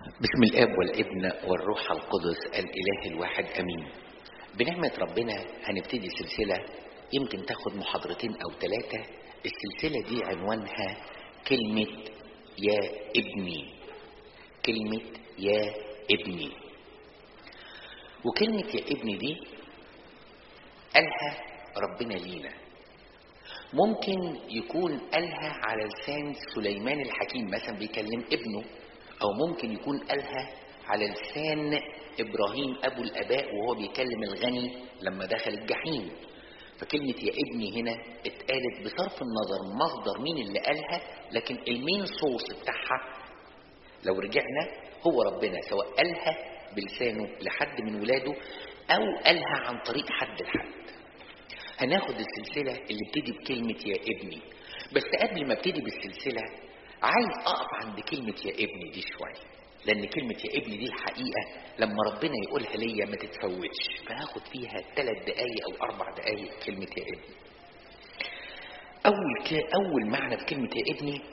بسم الاب والابن والروح القدس الاله الواحد امين بنعمه ربنا هنبتدي سلسله يمكن تاخد محاضرتين او ثلاثه السلسله دي عنوانها كلمه يا ابني كلمه يا ابني وكلمه يا ابني دي قالها ربنا لينا ممكن يكون قالها على لسان سليمان الحكيم مثلا بيكلم ابنه او ممكن يكون قالها على لسان ابراهيم ابو الاباء وهو بيكلم الغني لما دخل الجحيم فكلمة يا ابني هنا اتقالت بصرف النظر مصدر مين اللي قالها لكن المين سورس بتاعها لو رجعنا هو ربنا سواء قالها بلسانه لحد من ولاده او قالها عن طريق حد لحد هناخد السلسلة اللي بتدي بكلمة يا ابني بس قبل ما ابتدي بالسلسلة عايز اقف عند كلمة يا ابني دي شوية لان كلمة يا ابني دي الحقيقة لما ربنا يقولها ليا ما تتفوتش فهاخد فيها ثلاث دقايق او اربع دقايق كلمة يا ابني اول ك... اول معنى في كلمة يا ابني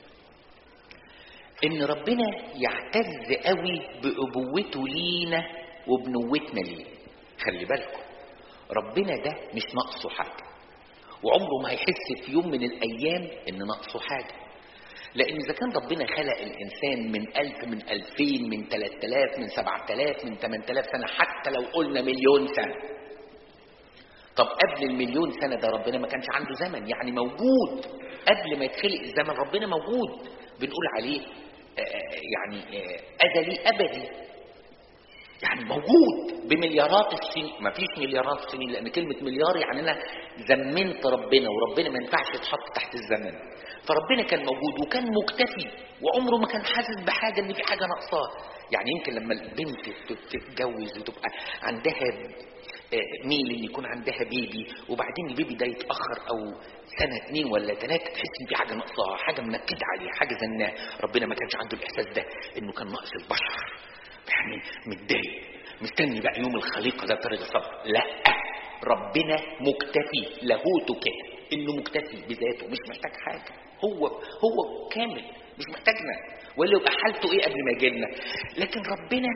ان ربنا يعتز قوي بابوته لينا وبنوتنا ليه خلي بالكم ربنا ده مش ناقصه حاجة وعمره ما هيحس في يوم من الأيام إن ناقصه حاجة لأن إذا كان ربنا خلق الإنسان من ألف من ألفين من تلات آلاف من سبعة آلاف من تمن آلاف سنة حتى لو قلنا مليون سنة طب قبل المليون سنة ده ربنا ما كانش عنده زمن يعني موجود قبل ما يتخلق الزمن ربنا موجود بنقول عليه يعني أزلي أبدي يعني موجود بمليارات السنين ما فيش مليارات السنين لان كلمه مليار يعني انا زمنت ربنا وربنا ما ينفعش يتحط تحت الزمن فربنا كان موجود وكان مكتفي وعمره ما كان حاسس بحاجه ان في حاجه ناقصاه يعني يمكن لما البنت تتجوز وتبقى عندها ميل ان يكون عندها بيبي وبعدين البيبي ده يتاخر او سنه اتنين ولا ثلاثه تحس ان في حاجه ناقصاه حاجه منكده عليه حاجه زناه ربنا ما كانش عنده الاحساس ده انه كان ناقص البشر يعني متضايق مستني بقى يوم الخليقه ده بفارغ الصبر لا ربنا مكتفي لاهوته كده انه مكتفي بذاته مش محتاج حاجه هو هو كامل مش محتاجنا ولا يبقى حالته ايه قبل ما يجي لنا لكن ربنا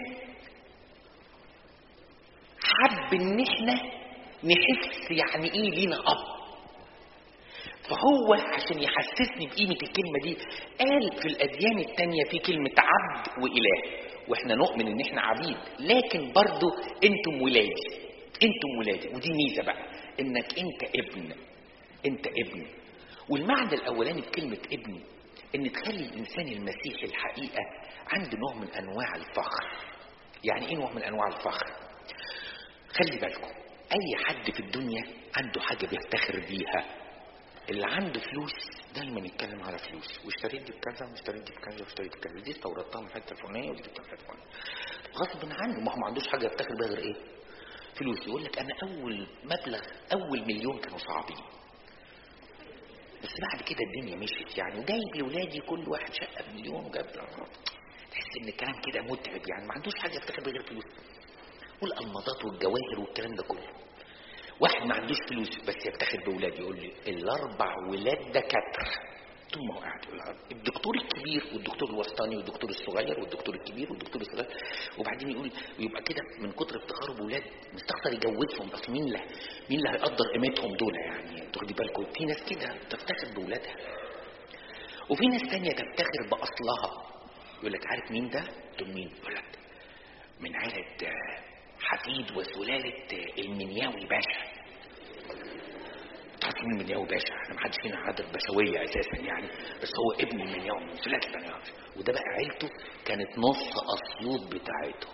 حب ان احنا نحس يعني ايه لينا اب فهو عشان يحسسني بقيمة الكلمة دي قال في الأديان التانية في كلمة عبد وإله واحنا نؤمن ان احنا عبيد لكن برضو انتم ولادي انتم ولادي ودي ميزة بقى انك انت ابن انت ابن والمعنى الاولاني في كلمة ابن ان تخلي الانسان المسيحي الحقيقة عنده نوع من انواع الفخر يعني ايه نوع من انواع الفخر خلي بالكم اي حد في الدنيا عنده حاجة بيفتخر بيها اللي عنده فلوس دايما يتكلم على فلوس واشتريت دي بكذا واشتريت دي بكذا واشتريت بكذا دي استوردتها من الحته الفلانيه ودي جبتها من الحته الفلانيه غصب عنه ما هو ما عندوش حاجه يفتخر بيها غير ايه؟ فلوس يقول لك انا اول مبلغ اول مليون كانوا صعبين بس بعد كده الدنيا مشيت يعني وجايب لاولادي كل واحد شقه بمليون وجاب تحس ان الكلام كده متعب يعني ما عندوش حاجه يفتخر بيها غير فلوس والالماظات والجواهر والكلام ده كله واحد ما عندوش فلوس بس يفتخر باولاده يقول لي الاربع ولاد دكاتره طول ما هو قاعد الدكتور الكبير والدكتور الوسطاني والدكتور الصغير والدكتور الكبير والدكتور الصغير وبعدين يقول ويبقى كده من كتر افتخاره باولاد مستخسر يجوزهم اصل مين اللي مين اللي هيقدر قيمتهم دول يعني تاخدي بالكم في ناس كده تفتخر باولادها وفي ناس تانية تفتخر باصلها يقول لك عارف مين ده؟ دول مين؟ يقول لك من عائله حفيد وسلالة المنياوي باشا تعرف مين المنياوي باشا احنا محدش فينا عادة بشوية اساسا يعني بس هو ابن المنياوي من سلالة المنياوي وده بقى عيلته كانت نص اسيوط بتاعته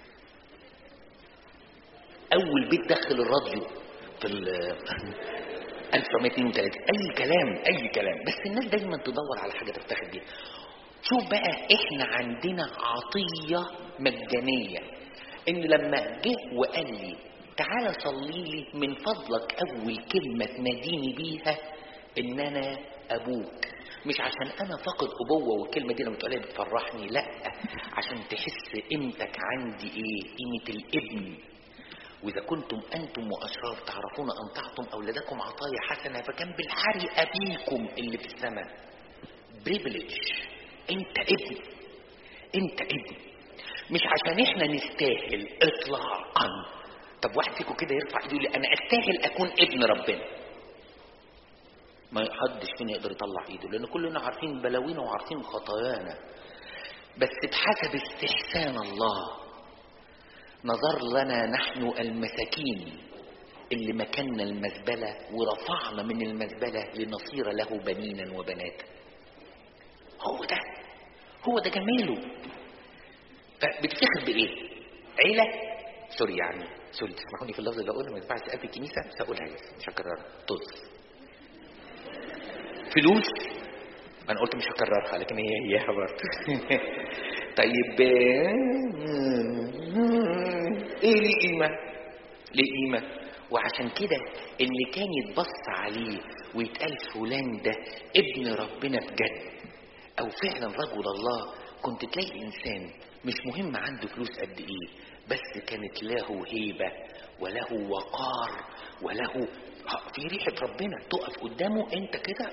اول بيت دخل الراديو في ال 1932 اي كلام اي كلام بس الناس دايما تدور على حاجه تفتخر بيها شوف بقى احنا عندنا عطيه مجانيه ان لما جه وقال لي تعالى صلي لي من فضلك اول كلمه تناديني بيها ان انا ابوك مش عشان انا فاقد ابوه والكلمه دي لما تقولها بتفرحني لا عشان تحس قيمتك عندي ايه قيمه الابن واذا كنتم انتم واشرار تعرفون ان تعطوا اولادكم عطايا حسنه فكان بالحري ابيكم اللي في السماء بريفليج انت ابن انت ابن مش عشان احنا نستاهل اطلاقا طب واحد فيكم كده يرفع ايده يقول لي انا استاهل اكون ابن ربنا ما حدش فينا يقدر يطلع ايده لان كلنا عارفين بلاوينا وعارفين خطايانا بس بحسب استحسان الله نظر لنا نحن المساكين اللي مكنا المزبلة ورفعنا من المزبلة لنصير له بنينا وبنات هو ده هو ده جماله فبتفتخر بايه عيلة سوري يعني سوري تسمحوني في اللفظ اللي اقوله ما ينفعش في الكنيسة مش هقولها مش هكررها طز فلوس انا قلت مش هكررها لكن هي هي برضه طيب ايه ليه قيمه ليه قيمه وعشان كده اللي كان يتبص عليه ويتقال فلان ده ابن ربنا بجد او فعلا رجل الله كنت تلاقي انسان مش مهم عنده فلوس قد ايه بس كانت له هيبه وله وقار وله في ريحه ربنا تقف قدامه انت كده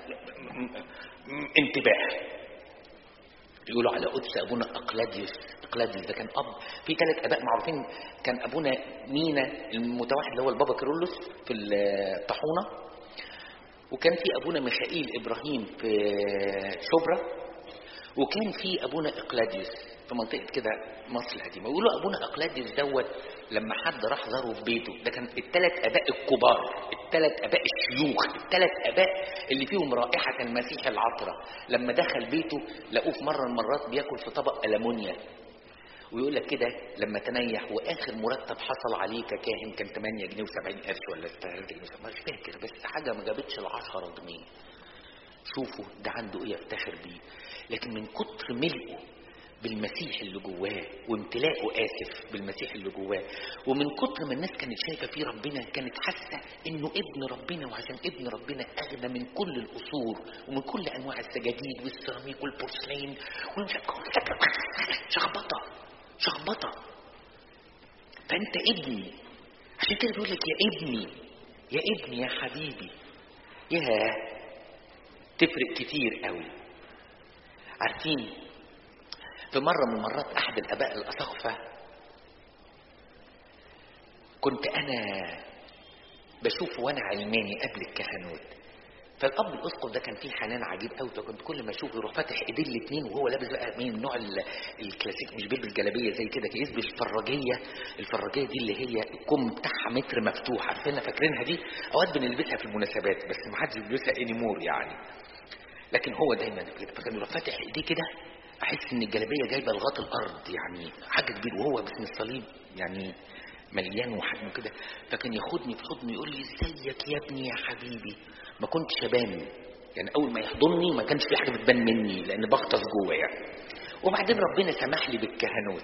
انتباه يقولوا على قدس ابونا اقلاديوس اقلاديوس ده كان اب في ثلاث اباء معروفين كان ابونا مينا المتوحد اللي هو البابا كيرلس في الطاحونه وكان في ابونا ميخائيل ابراهيم في شبرا وكان في ابونا اقلاديوس في منطقه كده مصر القديمه ويقولوا ابونا اقلاديوس دوت لما حد راح زاره في بيته ده كان الثلاث اباء الكبار الثلاث اباء الشيوخ الثلاث اباء اللي فيهم رائحه المسيح العطره لما دخل بيته لقوه في مره من المرات بياكل في طبق المونيا ويقول لك كده لما تنيح واخر مرتب حصل عليه ككاهن كان 8 جنيه و70 قرش ولا 6 جنيه مش فاكر بس حاجه ما جابتش ال 10 جنيه شوفوا ده عنده ايه يفتخر بيه لكن من كتر ملئه بالمسيح اللي جواه وامتلاءه اسف بالمسيح اللي جواه ومن كتر ما الناس كانت شايفه فيه ربنا كانت حاسه انه ابن ربنا وعشان ابن ربنا اغنى من كل القصور ومن كل انواع السجاجيد والسيراميك والبورسلين ومش شخبطه شخبطه فانت ابني عشان كده بيقول لك يا ابني يا ابني يا حبيبي يا تفرق كتير قوي عارفين في مرة من المرات أحد الآباء الأساقفة كنت أنا بشوفه وأنا علماني قبل الكهنوت فالاب الاسقف ده كان فيه حنان عجيب قوي فكنت كل ما اشوفه يروح فاتح ايديه الاثنين وهو لابس بقى مين النوع الكلاسيك مش بيلبس جلابيه زي كده كان يلبس الفراجيه الفراجيه دي اللي هي الكم بتاعها متر مفتوح عارفينها فاكرينها دي اوقات بنلبسها في المناسبات بس ما حدش بيلبسها انيمور يعني لكن هو دايما كده فكان يروح فاتح ايديه كده احس ان الجلابيه جايبه لغايه الارض يعني حاجه كبيره وهو باسم الصليب يعني مليان وحجمه كده فكان ياخدني في حضنه يقول لي ازيك يا ابني يا حبيبي ما كنتش ابان يعني اول ما يحضني ما كانش في حاجه بتبان مني لان بغطس جوه يعني وبعدين ربنا سمح لي بالكهنوت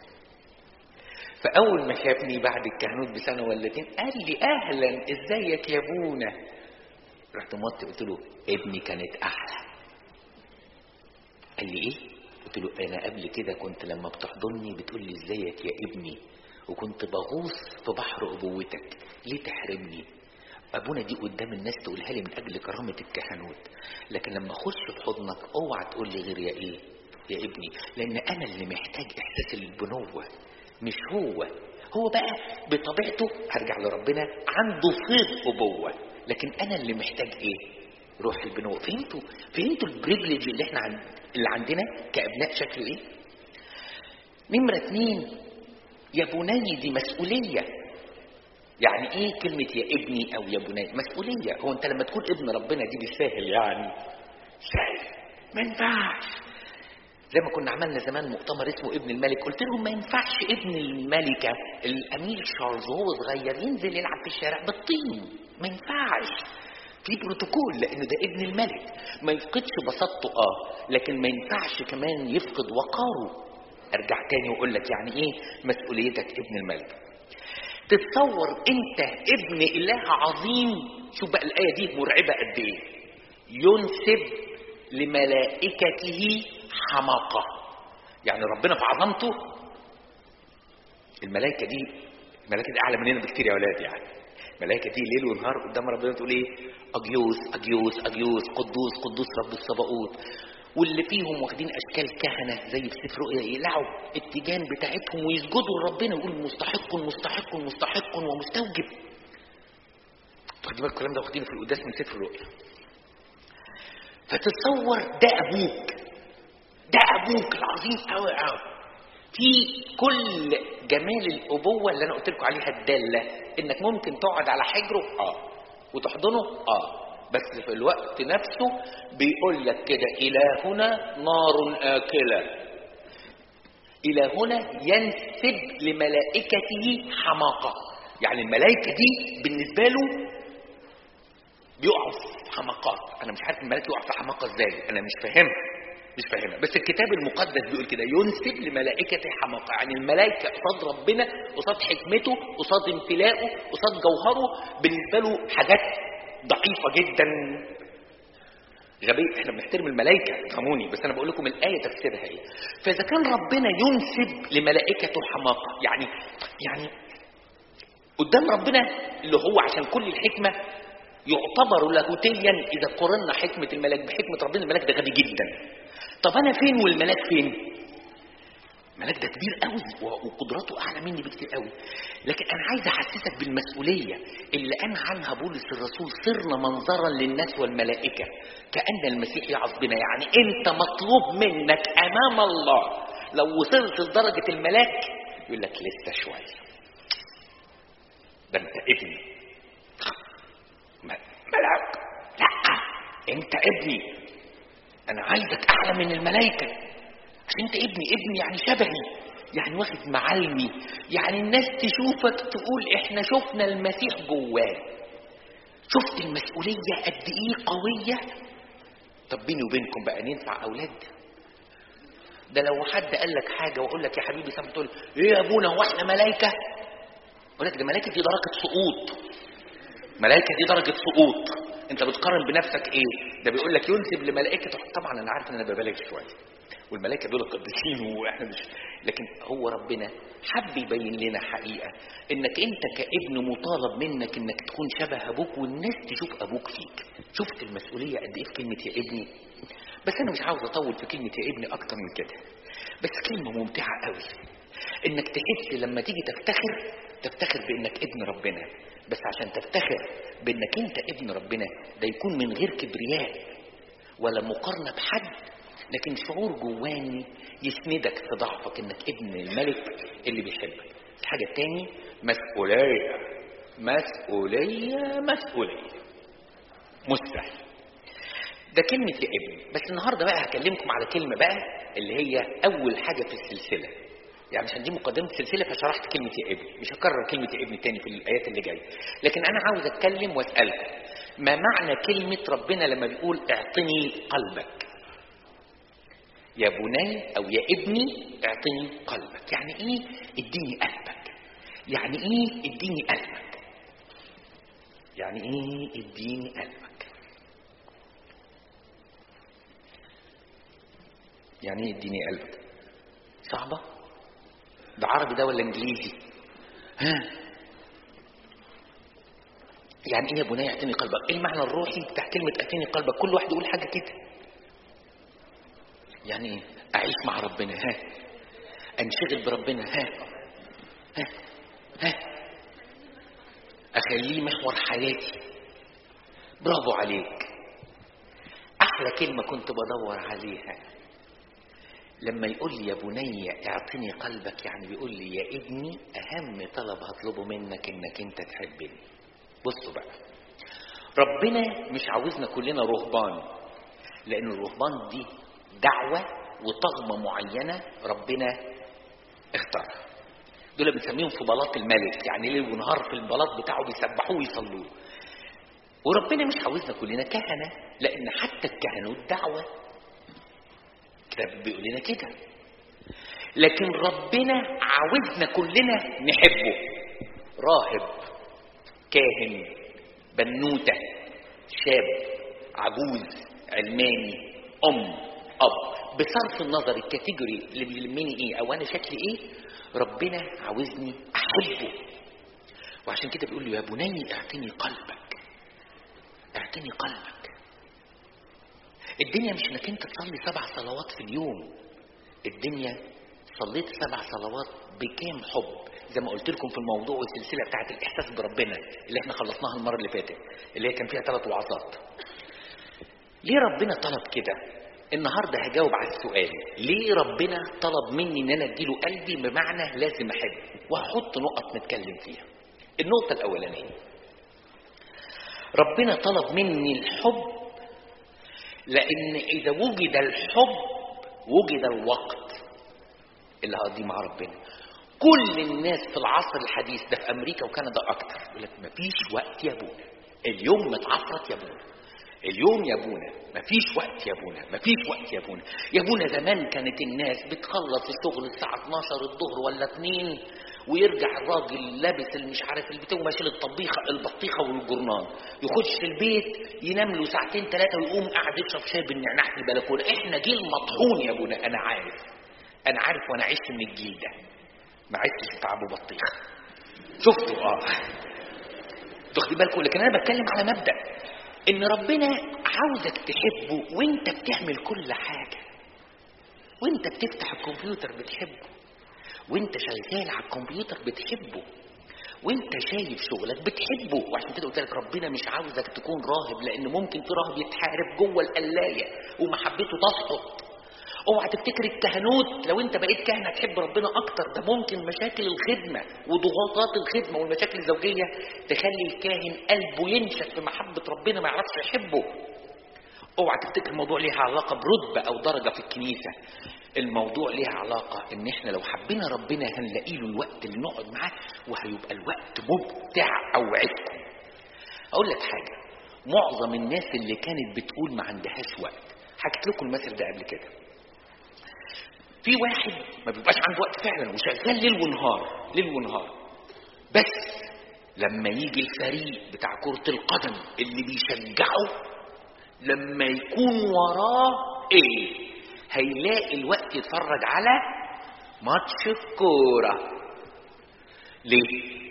فاول ما شافني بعد الكهنوت بسنه ولا اتنين قال لي اهلا ازيك يا ابونا رحت موطي قلت له ابني كانت احلى قال لي ايه قلت له انا قبل كده كنت لما بتحضني بتقول لي ازيك يا ابني وكنت بغوص في بحر ابوتك ليه تحرمني ابونا دي قدام الناس تقولها لي من اجل كرامه الكهنوت لكن لما اخش في حضنك اوعى تقول لي غير يا ايه يا ابني لان انا اللي محتاج احساس البنوه مش هو هو بقى بطبيعته هرجع لربنا عنده فيض ابوه لكن انا اللي محتاج ايه روح البنوة فهمتوا فهمتوا البريفليج اللي احنا عن... اللي عندنا كابناء شكله ايه نمرة اتنين يا بني دي مسؤولية يعني ايه كلمة يا ابني او يا بني مسؤولية هو انت لما تكون ابن ربنا دي بالساهل يعني سهل ما ينفعش زي ما كنا عملنا زمان مؤتمر اسمه ابن الملك قلت لهم ما ينفعش ابن الملكة الامير شارلز وهو صغير ينزل يلعب في الشارع بالطين ما ينفعش في بروتوكول لانه ده ابن الملك ما يفقدش بساطته اه لكن ما ينفعش كمان يفقد وقاره ارجع تاني واقول لك يعني ايه مسؤوليتك ابن الملك تتصور انت ابن اله عظيم شوف بقى الايه دي مرعبه قد ايه ينسب لملائكته حماقه يعني ربنا في عظمته الملائكه دي الملائكه دي اعلى مننا بكتير يا اولاد يعني الملائكه دي ليل ونهار قدام ربنا تقول ايه اجيوس اجيوس اجيوس قدوس قدوس رب الصباؤوت واللي فيهم واخدين اشكال كهنه زي في سفر رؤيا يقلعوا التيجان بتاعتهم ويسجدوا لربنا ويقولوا مستحق مستحق مستحق ومستوجب خدوا بالكم الكلام ده واخدينه في القداس من سفر الرؤيا فتصور ده ابوك ده ابوك العظيم قوي قوي في كل جمال الابوه اللي انا قلت لكم عليها الداله انك ممكن تقعد على حجره اه وتحضنه اه بس في الوقت نفسه بيقول لك كده الهنا نار اكله الى هنا ينسب لملائكته حماقه يعني الملائكه دي بالنسبه له بيقعوا في حماقات انا مش عارف الملاك يقع في حماقه ازاي انا مش فاهمها مش فاهمها بس الكتاب المقدس بيقول كده ينسب لملائكته حماقه يعني الملائكه قصاد ربنا قصاد حكمته قصاد امتلاءه قصاد جوهره بالنسبه له حاجات ضعيفه جدا غبية احنا بنحترم الملائكة فهموني بس انا بقول لكم الآية تفسيرها ايه فإذا كان ربنا ينسب لملائكته حماقة يعني يعني قدام ربنا اللي هو عشان كل الحكمة يعتبر لاهوتيا إذا قرنا حكمة الملاك بحكمة ربنا الملاك ده غبي جدا طب أنا فين والملاك فين الملاك ده كبير قوي وقدراته اعلى مني بكتير قوي لكن انا عايز احسسك بالمسؤوليه اللي قال عنها بولس الرسول صرنا منظرا للناس والملائكه كان المسيح يعظ بنا يعني انت مطلوب منك امام الله لو وصلت لدرجه الملاك يقول لك لسه شويه ده انت ابني ملاك لا انت ابني انا عايزك اعلى من الملائكه عشان انت ابني ابني يعني شبهي يعني واخد معلمي يعني الناس تشوفك تقول احنا شفنا المسيح جواه شفت المسؤولية قد ايه قوية طب بيني وبينكم بقى ننفع اولاد ده لو حد قال لك حاجة واقول لك يا حبيبي سامح تقول ايه يا ابونا هو احنا ملايكة اقول لك ده ملايكة دي درجة سقوط ملايكة دي درجة سقوط انت بتقارن بنفسك ايه ده بيقول لك ينسب لملائكة طبعا انا عارف ان انا ببالغ شوية والملائكه دول قديسين واحنا مش لكن هو ربنا حب يبين لنا حقيقه انك انت كابن مطالب منك انك تكون شبه ابوك والناس تشوف ابوك فيك شفت المسؤوليه قد ايه في كلمه يا ابني بس انا مش عاوز اطول في كلمه يا ابني اكتر من كده بس كلمه ممتعه قوي انك تحس لما تيجي تفتخر تفتخر بانك ابن ربنا بس عشان تفتخر بانك انت ابن ربنا ده يكون من غير كبرياء ولا مقارنه بحد لكن شعور جواني يسندك في ضعفك انك ابن الملك اللي بيحبك الحاجة التاني مسؤولية مسؤولية مسؤولية مستحيل ده كلمة يا ابني بس النهاردة بقى هكلمكم على كلمة بقى اللي هي أول حاجة في السلسلة يعني عشان دي مقدمة السلسلة فشرحت كلمة يا ابني مش هكرر كلمة يا ابني تاني في الآيات اللي جاية لكن أنا عاوز أتكلم وأسألكم ما معنى كلمة ربنا لما بيقول اعطني قلبك يا بني او يا ابني اعطني قلبك يعني ايه اديني قلبك يعني ايه اديني قلبك يعني ايه اديني قلبك يعني ايه اديني قلبك صعبه ده عربي ده ولا انجليزي ها يعني ايه يا بني اعطني قلبك ايه المعنى الروحي بتاع كلمه اعطني قلبك كل واحد يقول حاجه كده يعني اعيش مع ربنا ها انشغل بربنا ها ها ها اخليه محور حياتي برافو عليك احلى كلمه كنت بدور عليها لما يقول لي يا بني اعطني قلبك يعني بيقول لي يا ابني اهم طلب هطلبه منك انك انت تحبني بصوا بقى ربنا مش عاوزنا كلنا رهبان لان الرهبان دي دعوة وطغمة معينة ربنا اختارها دول بنسميهم في بلاط الملك يعني ليل ونهار في البلاط بتاعه بيسبحوه ويصلوه وربنا مش عاوزنا كلنا كهنة لأن حتى الكهنوت دعوة الكتاب بيقول لنا كده لكن ربنا عاوزنا كلنا نحبه راهب كاهن بنوتة شاب عجوز علماني أم اب بصرف النظر الكاتيجوري اللي بيلمني ايه او انا شكلي ايه ربنا عاوزني احبه وعشان كده بيقول له يا بني اعطني قلبك اعطني قلبك الدنيا مش انك انت تصلي سبع صلوات في اليوم الدنيا صليت سبع صلوات بكام حب زي ما قلت لكم في الموضوع والسلسله بتاعت الاحساس بربنا اللي احنا خلصناها المره اللي فاتت اللي هي كان فيها ثلاث وعظات ليه ربنا طلب كده النهارده هجاوب على السؤال ليه ربنا طلب مني ان انا اديله قلبي بمعنى لازم احب وهحط نقط نتكلم فيها النقطه الاولانيه ربنا طلب مني الحب لان اذا وجد الحب وجد الوقت اللي هقضيه مع ربنا كل الناس في العصر الحديث ده في امريكا وكندا اكتر يقول لك مفيش وقت يا ابونا اليوم متعفرت يا ابونا اليوم يا ابونا مفيش وقت يا ابونا مفيش وقت يا ابونا يا ابونا زمان كانت الناس بتخلص الشغل الساعه 12 الظهر ولا 2 ويرجع الراجل لابس اللي مش عارف البتاع وماشي الطبيخه البطيخه والجرنان يخش البيت ينام له ساعتين ثلاثه ويقوم قاعد يشرب شاي بالنعناع في البلكونه احنا جيل مطحون يا ابونا انا عارف انا عارف وانا عشت من الجيل ده ما عشتش بتاع ابو بطيخ شفته اه تاخدي بالكم لكن انا بتكلم على مبدا ان ربنا عاوزك تحبه وانت بتعمل كل حاجه وانت بتفتح الكمبيوتر بتحبه وانت شغال على الكمبيوتر بتحبه وانت شايف شغلك بتحبه وعشان كده قلت لك ربنا مش عاوزك تكون راهب لان ممكن في راهب يتحارب جوه القلايه ومحبته تسقط اوعى تفتكر الكهنوت لو انت بقيت كاهن هتحب ربنا اكتر ده ممكن مشاكل الخدمه وضغوطات الخدمه والمشاكل الزوجيه تخلي الكاهن قلبه ينشف في محبه ربنا ما يعرفش يحبه اوعى تفتكر الموضوع ليها علاقه برتبه او درجه في الكنيسه الموضوع ليها علاقه ان احنا لو حبينا ربنا هنلاقي له الوقت اللي نقعد معاه وهيبقى الوقت ممتع اوعدكم اقول لك حاجه معظم الناس اللي كانت بتقول ما عندهاش وقت حكيت لكم المثل ده قبل كده في واحد ما بيبقاش عنده وقت فعلا وشغال ليل ونهار ليل ونهار بس لما يجي الفريق بتاع كرة القدم اللي بيشجعه لما يكون وراه ايه هيلاقي الوقت يتفرج على ماتش الكورة ليه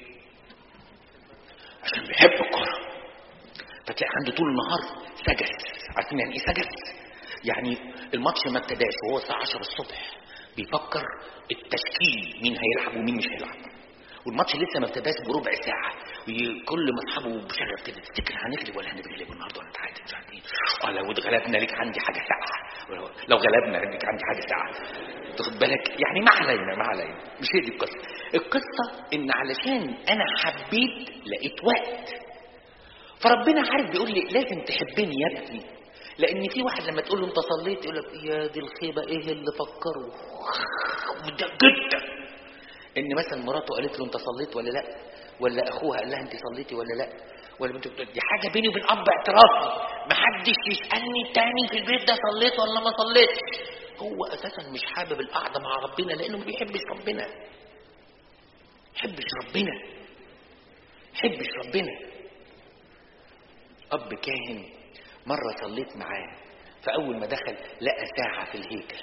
عشان بيحب الكورة فتلاقي عنده طول النهار سجس عارفين يعني ايه سجس يعني الماتش ما ابتداش وهو الساعة 10 الصبح بيفكر التشكيل مين هيلعب ومين مش هيلعب والماتش لسه ما ابتداش بربع ساعة وكل ما اصحابه بشغف كده تفتكر هنغلب ولا هنتغلب النهارده ولا نتعادل مش عارف ايه اه لو اتغلبنا ليك عندي حاجة ساعة لو غلبنا ليك عندي حاجة ساعة تاخد بالك يعني ما علينا ما علينا مش هي دي القصة القصة ان علشان انا حبيت لقيت وقت فربنا عارف بيقول لي لازم تحبني يا ابني لان في واحد لما تقول له انت صليت يقول لك يا دي الخيبه ايه اللي فكره ده جدا ان مثلا مراته قالت له انت صليت ولا لا ولا اخوها قال لها انت صليتي ولا لا ولا بنت بتقول دي حاجه بيني وبين اب اعترافي ما حدش يسالني تاني في البيت ده صليت ولا ما صليتش هو اساسا مش حابب القعده مع ربنا لانه ما بيحبش ربنا يحبش ربنا يحبش ربنا اب كاهن مرة صليت معاه فأول ما دخل لقى ساعة في الهيكل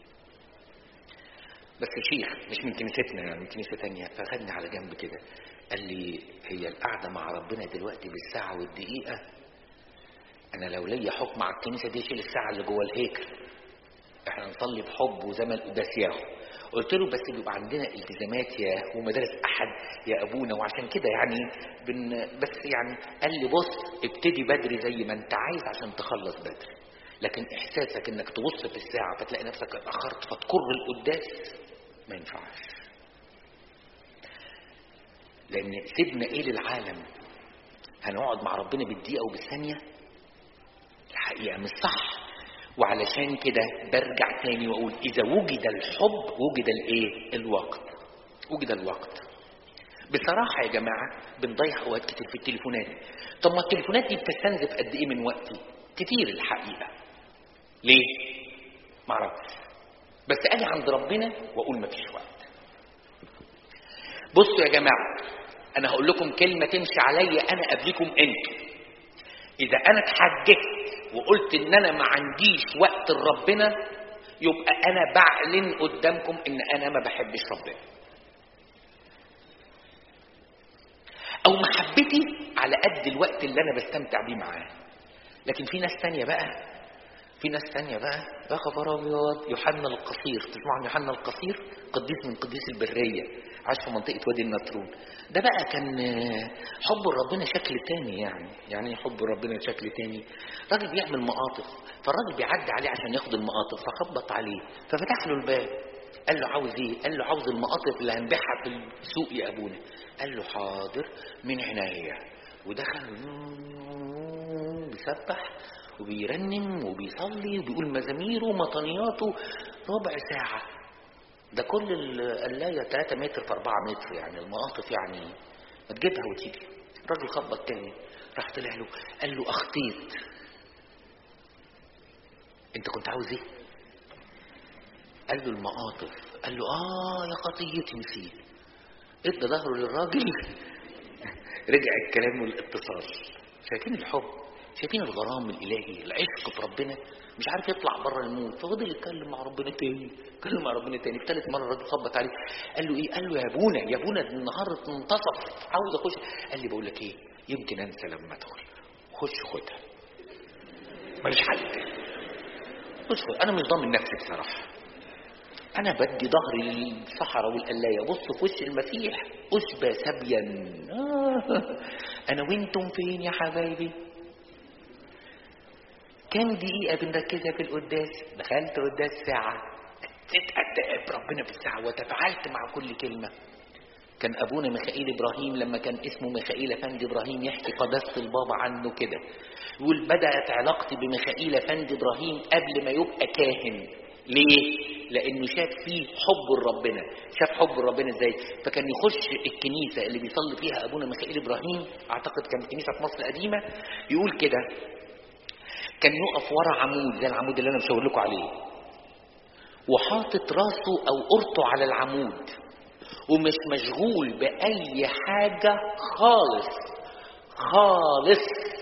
بس شيخ مش من كنيستنا يعني من كنيسة تانية فخدني على جنب كده قال لي هي القعدة مع ربنا دلوقتي بالساعة والدقيقة أنا لو ليا حكم على الكنيسة دي شيل الساعة اللي جوه الهيكل احنا نصلي بحب وزي ما القداس ياهو قلت له بس بيبقى عندنا التزامات يا ومدارس احد يا ابونا وعشان كده يعني بن بس يعني قال لي بص ابتدي بدري زي ما انت عايز عشان تخلص بدري لكن احساسك انك تبص في الساعه فتلاقي نفسك اتاخرت فتكر القداس ما ينفعش لان سيبنا ايه للعالم هنقعد مع ربنا بالدقيقه وبالثانيه الحقيقه مش صح وعلشان كده برجع تاني واقول اذا وجد الحب وجد الايه الوقت وجد الوقت بصراحة يا جماعة بنضيع اوقات كتير في التليفونات طب ما التليفونات دي بتستنزف قد ايه من وقتي كتير الحقيقة ليه معرفش بس اجي عند ربنا واقول مفيش وقت بصوا يا جماعة انا هقول لكم كلمة تمشي عليا انا قبلكم انتوا اذا انا اتحججت وقلت ان انا ما عنديش وقت لربنا يبقى انا بعلن قدامكم ان انا ما بحبش ربنا او محبتي على قد الوقت اللي انا بستمتع بيه معاه لكن في ناس تانية بقى في ناس تانية بقى يا خبر ابيض يوحنا القصير تسمعوا عن يوحنا القصير قديس من قديس البرية عاش في منطقة وادي النطرون ده بقى كان حب ربنا شكل تاني يعني يعني حب ربنا شكل تاني راجل بيعمل مقاطف فالراجل بيعدي عليه عشان ياخد المقاطف فخبط عليه ففتح له الباب قال له عاوز ايه قال له عاوز المقاطف اللي هنبيعها في السوق يا ابونا قال له حاضر من عناية ودخل بيسبح وبيرنم وبيصلي وبيقول مزاميره ومطنياته ربع ساعة ده كل القلاية 3 متر في 4 متر يعني المقاطف يعني ما تجيبها وتيجي الراجل خبط تاني راح طلع له قال له اخطيت انت كنت عاوز ايه قال له المقاطف قال له اه يا خطيتي نسيت ادى ظهره للراجل رجع الكلام والاتصال شايفين الحب شايفين الغرام الالهي العشق في ربنا مش عارف يطلع بره الموت ففضل يتكلم مع ربنا تاني يتكلم مع ربنا تاني في ثالث مره الراجل خبط عليه قال له ايه قال له يا ابونا يا ابونا النهار انتصف عاوز اخش قال لي بقول لك ايه يمكن انسى لما ادخل خش خدها ماليش حل خش خد انا مش ضامن نفسي بصراحه انا بدي ظهري للصحراء والقلايه بص في وش المسيح اشبى سبيا آه. انا وانتم فين يا حبايبي كام دقيقة بنركزها في القداس دخلت قداس ساعة اتأدب ربنا في الساعة وتفاعلت مع كل كلمة كان أبونا ميخائيل إبراهيم لما كان اسمه ميخائيل أفندي إبراهيم يحكي قداسة البابا عنه كده يقول بدأت علاقتي بميخائيل أفندي إبراهيم قبل ما يبقى كاهن ليه؟ لأنه شاف فيه حب ربنا شاف حب ربنا ازاي فكان يخش الكنيسة اللي بيصلي فيها أبونا ميخائيل إبراهيم أعتقد كانت كنيسة في مصر القديمة يقول كده كان يقف ورا عمود زي العمود اللي انا مشاور لكم عليه وحاطط راسه او قرطه على العمود ومش مشغول باي حاجه خالص خالص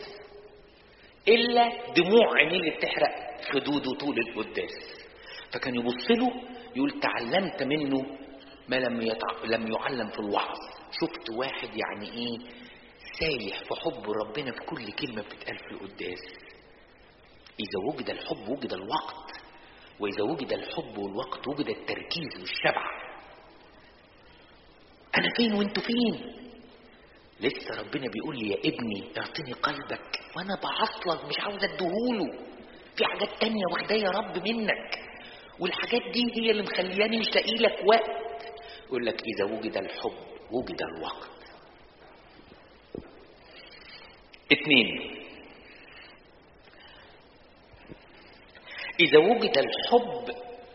الا دموع عينيه اللي بتحرق خدوده طول القداس فكان يبص له يقول تعلمت منه ما لم يتع... لم يعلم في الوعظ شفت واحد يعني ايه سايح في حب ربنا في كل كلمه بتتقال في القداس إذا وجد الحب وجد الوقت وإذا وجد الحب والوقت وجد التركيز والشبع أنا فين وأنتوا فين لسه ربنا بيقول لي يا ابني اعطني قلبك وأنا بعصلك مش عاوز اديهوله في حاجات تانية واخداه يا رب منك والحاجات دي هي اللي مخلياني مش لاقي لك وقت يقول لك إذا وجد الحب وجد الوقت اتنين إذا وجد الحب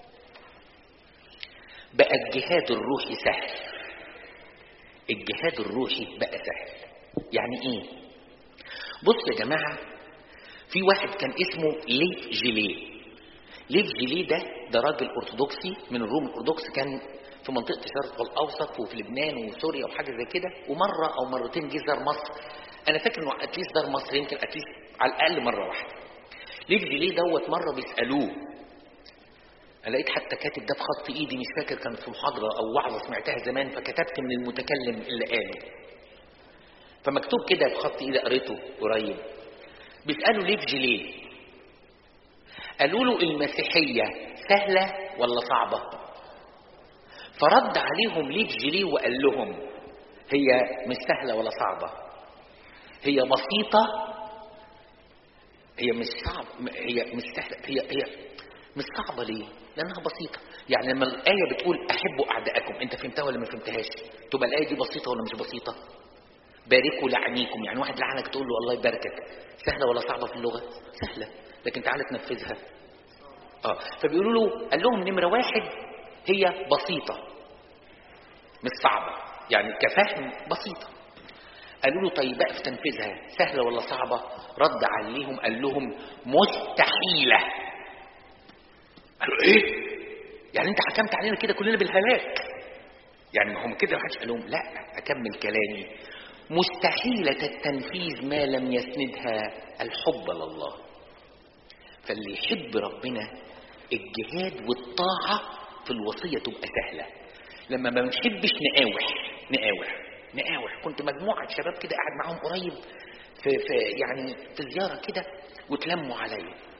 بقى الجهاد الروحي سهل الجهاد الروحي بقى سهل يعني ايه بص يا جماعة في واحد كان اسمه ليف جيليه ليف جيليه ده ده راجل ارثوذكسي من الروم الارثوذكس كان في منطقة الشرق الأوسط وفي لبنان وسوريا وحاجة زي كده ومرة أو مرتين جه زار مصر أنا فاكر إنه أتليست زار مصر يمكن أتليست على الأقل مرة واحدة ليه ليه دوت مرة بيسألوه أنا لقيت حتى كاتب ده بخط إيدي مش فاكر كانت في محاضرة أو وعظة سمعتها زمان فكتبت من المتكلم اللي قاله فمكتوب كده بخط إيدي قريته قريب بيسألوا ليه جيليه قالوا له المسيحية سهلة ولا صعبة فرد عليهم ليه جيليه وقال لهم هي مش سهلة ولا صعبة هي بسيطة هي مش صعب هي مش سهلة هي هي مش صعبة ليه؟ لأنها بسيطة يعني لما الآية بتقول أحبوا أعدائكم أنت فهمتها ولا ما فهمتهاش؟ تبقى الآية دي بسيطة ولا مش بسيطة؟ باركوا لعنيكم يعني واحد لعنك تقول له الله يباركك سهلة ولا صعبة في اللغة؟ سهلة لكن تعالى تنفذها اه فبيقولوا له قال لهم نمرة واحد هي بسيطة مش صعبة يعني كفهم بسيطة قالوا له طيب بقى في تنفيذها سهلة ولا صعبة رد عليهم قال لهم مستحيلة قالوا ايه يعني انت حكمت علينا كده كلنا بالهلاك يعني ما هم كده ما حدش قال لهم لا اكمل كلامي مستحيلة التنفيذ ما لم يسندها الحب لله فاللي يحب ربنا الجهاد والطاعة في الوصية تبقى سهلة لما ما بنحبش نقاوح نقاوح نقاوح كنت مجموعة شباب كده قاعد معاهم قريب في, في يعني في زيارة كده وتلموا عليا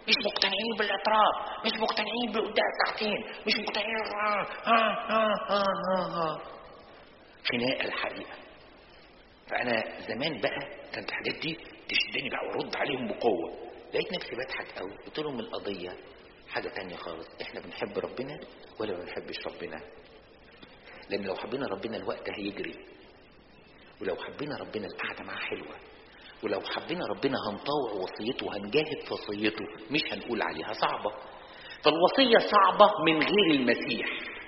مش مقتنعين بالاعتراف مش مقتنعين بقدام ساعتين مش مقتنعين آه آه آه آه آه آه. خناقه الحقيقه فانا زمان بقى كانت الحاجات دي تشدني بقى وارد عليهم بقوه لقيت نفسي بضحك قوي قلت لهم القضيه حاجه تانية خالص احنا بنحب ربنا ولا ما بنحبش ربنا لان لو حبينا ربنا الوقت هيجري ولو حبينا ربنا القعده معاه حلوه ولو حبينا ربنا هنطوع وصيته وهنجاهد في وصيته مش هنقول عليها صعبه فالوصيه صعبه من غير المسيح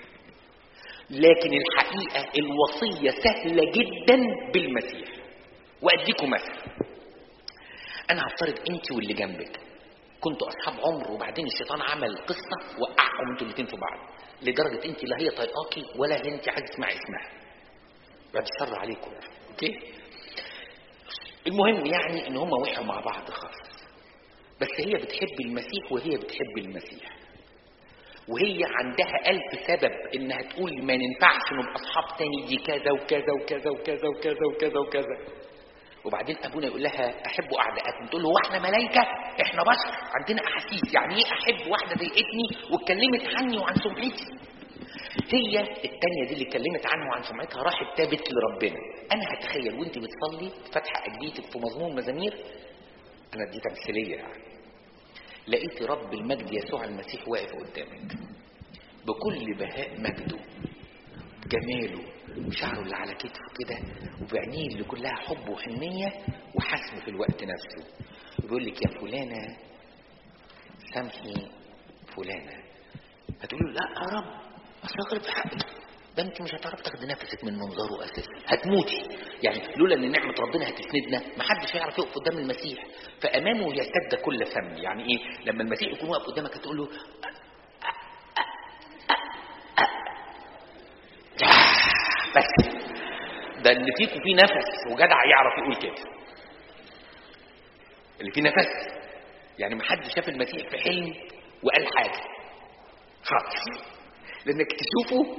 لكن الحقيقه الوصيه سهله جدا بالمسيح واديكم مثل انا هفترض انت واللي جنبك كنتوا اصحاب عمر وبعدين الشيطان عمل قصه وقعكم انتوا الاثنين في بعض لدرجه انت لا هي طايقاكي ولا انت عايز تسمعي اسمها بعد الشر عليكم اوكي المهم يعني ان هم وقعوا مع بعض خالص بس هي بتحب المسيح وهي بتحب المسيح وهي عندها ألف سبب إنها تقول ما ينفعش نبقى أصحاب تاني دي كذا وكذا وكذا وكذا وكذا وكذا وكذا وبعدين أبونا يقول لها أحب أعداءكم تقول له هو إحنا ملايكة إحنا بشر عندنا أحاسيس يعني إيه أحب واحدة ضايقتني واتكلمت عني وعن سمعتي هي التانية دي اللي اتكلمت عنه وعن سمعتها راحت تابت لربنا أنا هتخيل وأنت بتصلي فاتحة أجبيتك في مضمون مزامير أنا دي تمثيلية يعني لقيت رب المجد يسوع المسيح واقف قدامك بكل بهاء مجده بجماله وشعره اللي على كتفه كده وبعينيه اللي كلها حب وحنية وحسم في الوقت نفسه بيقول لك يا فلانة سامحي فلانة هتقولي له لا يا رب اصل غلط في حقك ده انت مش هتعرف تاخدي نفسك من منظره اساسا هتموتي يعني لولا ان نعمه ربنا هتسندنا ما حدش هيعرف يقف قدام المسيح فامامه يسد كل فم يعني ايه لما المسيح يكون واقف قدامك هتقول له بس ده اللي فيكم فيه نفس وجدع يعرف يقول كده اللي فيه نفس يعني ما حد شاف المسيح في حلم وقال حاجه خالص لانك تشوفه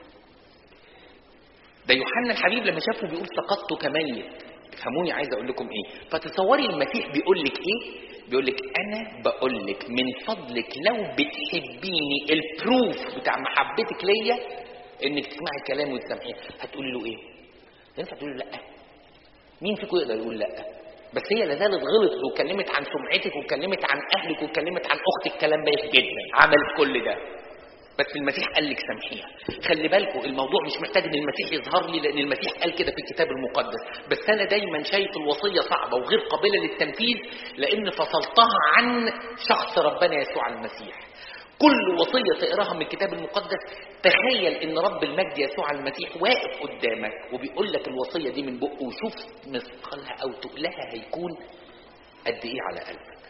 ده يوحنا الحبيب لما شافه بيقول سقطت كميت تفهموني عايز اقول لكم ايه فتصوري المسيح بيقول لك ايه بيقول لك انا بقول لك من فضلك لو بتحبيني البروف بتاع محبتك ليا انك تسمعي كلامي وتسامحيه هتقولي له ايه ينفع تقولي له لا مين فيكم يقدر يقول لا بس هي لا زالت غلط وكلمت عن سمعتك وكلمت عن اهلك وكلمت عن اختك كلام بايخ جدا عملت كل ده بس المسيح قال لك سامحيها خلي بالكم الموضوع مش محتاج ان المسيح يظهر لي لان المسيح قال كده في الكتاب المقدس بس انا دايما شايف الوصيه صعبه وغير قابله للتنفيذ لان فصلتها عن شخص ربنا يسوع المسيح كل وصيه تقراها من الكتاب المقدس تخيل ان رب المجد يسوع المسيح واقف قدامك وبيقول لك الوصيه دي من بقه وشوف مثقلها او تقلها هيكون قد ايه على قلبك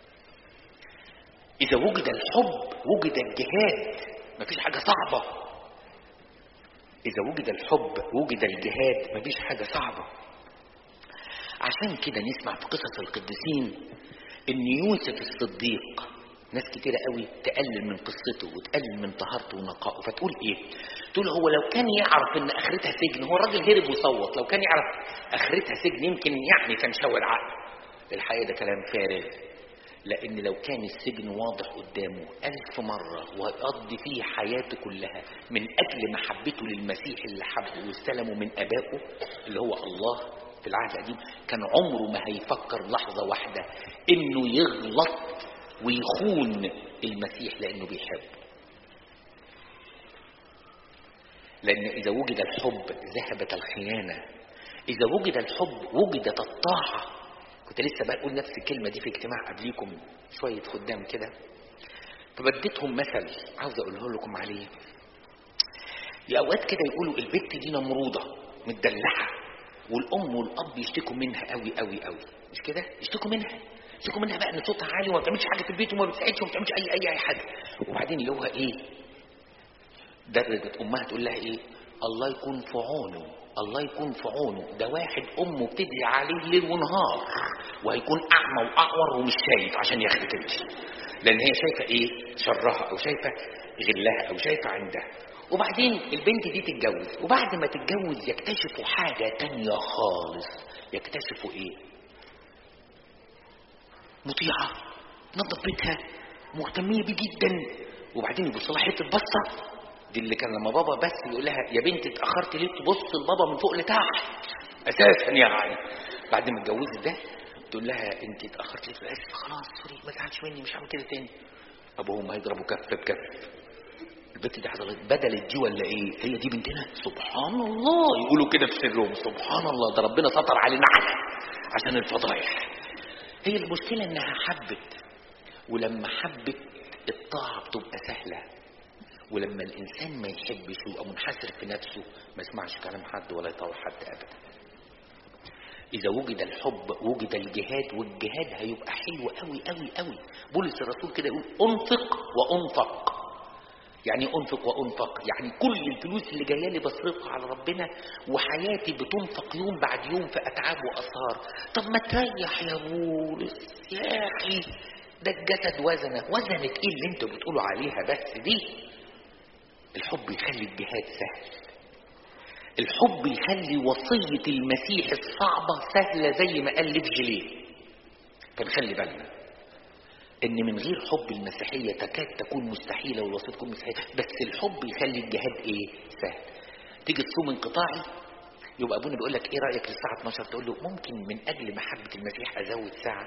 اذا وجد الحب وجد الجهاد مفيش حاجة صعبة إذا وجد الحب وجد الجهاد مفيش حاجة صعبة عشان كده نسمع في قصص القديسين إن يوسف الصديق ناس كتيرة قوي تقلل من قصته وتقلل من طهارته ونقائه فتقول ايه تقول هو لو كان يعرف ان اخرتها سجن هو الراجل هرب وصوت لو كان يعرف اخرتها سجن يمكن يعني كان شاور عقل الحقيقة ده كلام فارغ لأن لو كان السجن واضح قدامه ألف مرة ويقضي فيه حياته كلها من أجل محبته للمسيح اللي حبه واستلمه من أبائه اللي هو الله في العهد القديم كان عمره ما هيفكر لحظة واحدة إنه يغلط ويخون المسيح لأنه بيحبه لأن إذا وجد الحب ذهبت الخيانة إذا وجد الحب وجدت الطاعة كنت لسه بقول نفس الكلمة دي في اجتماع قبليكم شوية خدام كده فبديتهم مثل عاوز أقوله لكم عليه لأوقات كده يقولوا البت دي نمرودة متدلعة والأم والأب يشتكوا منها قوي قوي قوي مش كده؟ يشتكوا منها يشتكوا منها بقى إن صوتها عالي وما بتعملش حاجة في البيت وما بتساعدش وما بتعملش أي أي أي حاجة وبعدين اللي هو إيه؟ درجة أمها تقول لها إيه؟ الله يكون في عونه الله يكون في عونه ده واحد امه بتدعي عليه ليل ونهار وهيكون اعمى واعور ومش شايف عشان ياخدك انت لان هي شايفه ايه شرها او شايفه غلها او شايفه عندها وبعدين البنت دي تتجوز وبعد ما تتجوز يكتشفوا حاجه تانية خالص يكتشفوا ايه مطيعه تنظف بيتها مهتميه بيه جدا وبعدين يبص لها حته بصه دي اللي كان لما بابا بس يقول لها يا بنتي اتاخرتي ليه تبص لبابا من فوق لتحت اساسا يعني بعد ما اتجوزت ده تقول لها انت اتاخرت ليه تقول اسف خلاص سوري ما تزعلش مني مش هعمل كده تاني ابوهم هيضربوا كف بكف البنت دي حصلت بدلت دي ولا ايه هي دي بنتنا سبحان الله يقولوا كده في سرهم سبحان الله ده ربنا ستر علينا عنها عشان الفضايح هي المشكله انها حبت ولما حبت الطاعه بتبقى سهله ولما الانسان ما يحبش ويبقى منحسر في نفسه ما يسمعش كلام حد ولا يطاوع حد ابدا اذا وجد الحب وجد الجهاد والجهاد هيبقى حلو قوي قوي قوي بولس الرسول كده يقول انفق وانفق يعني انفق وانفق يعني كل الفلوس اللي جايه لي بصرفها على ربنا وحياتي بتنفق يوم بعد يوم في اتعاب واسهار طب ما تريح يا بولس يا اخي ده الجسد وزنه وزنت ايه اللي انتوا بتقولوا عليها بس دي الحب يخلي الجهاد سهل الحب يخلي وصية المسيح الصعبة سهلة زي ما قال لفجليه فنخلي بالنا ان من غير حب المسيحية تكاد تكون مستحيلة والوصية تكون مستحيلة بس الحب يخلي الجهاد ايه سهل تيجي تصوم انقطاعي يبقى ابونا بيقول لك ايه رايك للساعه 12 تقول له ممكن من اجل محبه المسيح ازود ساعه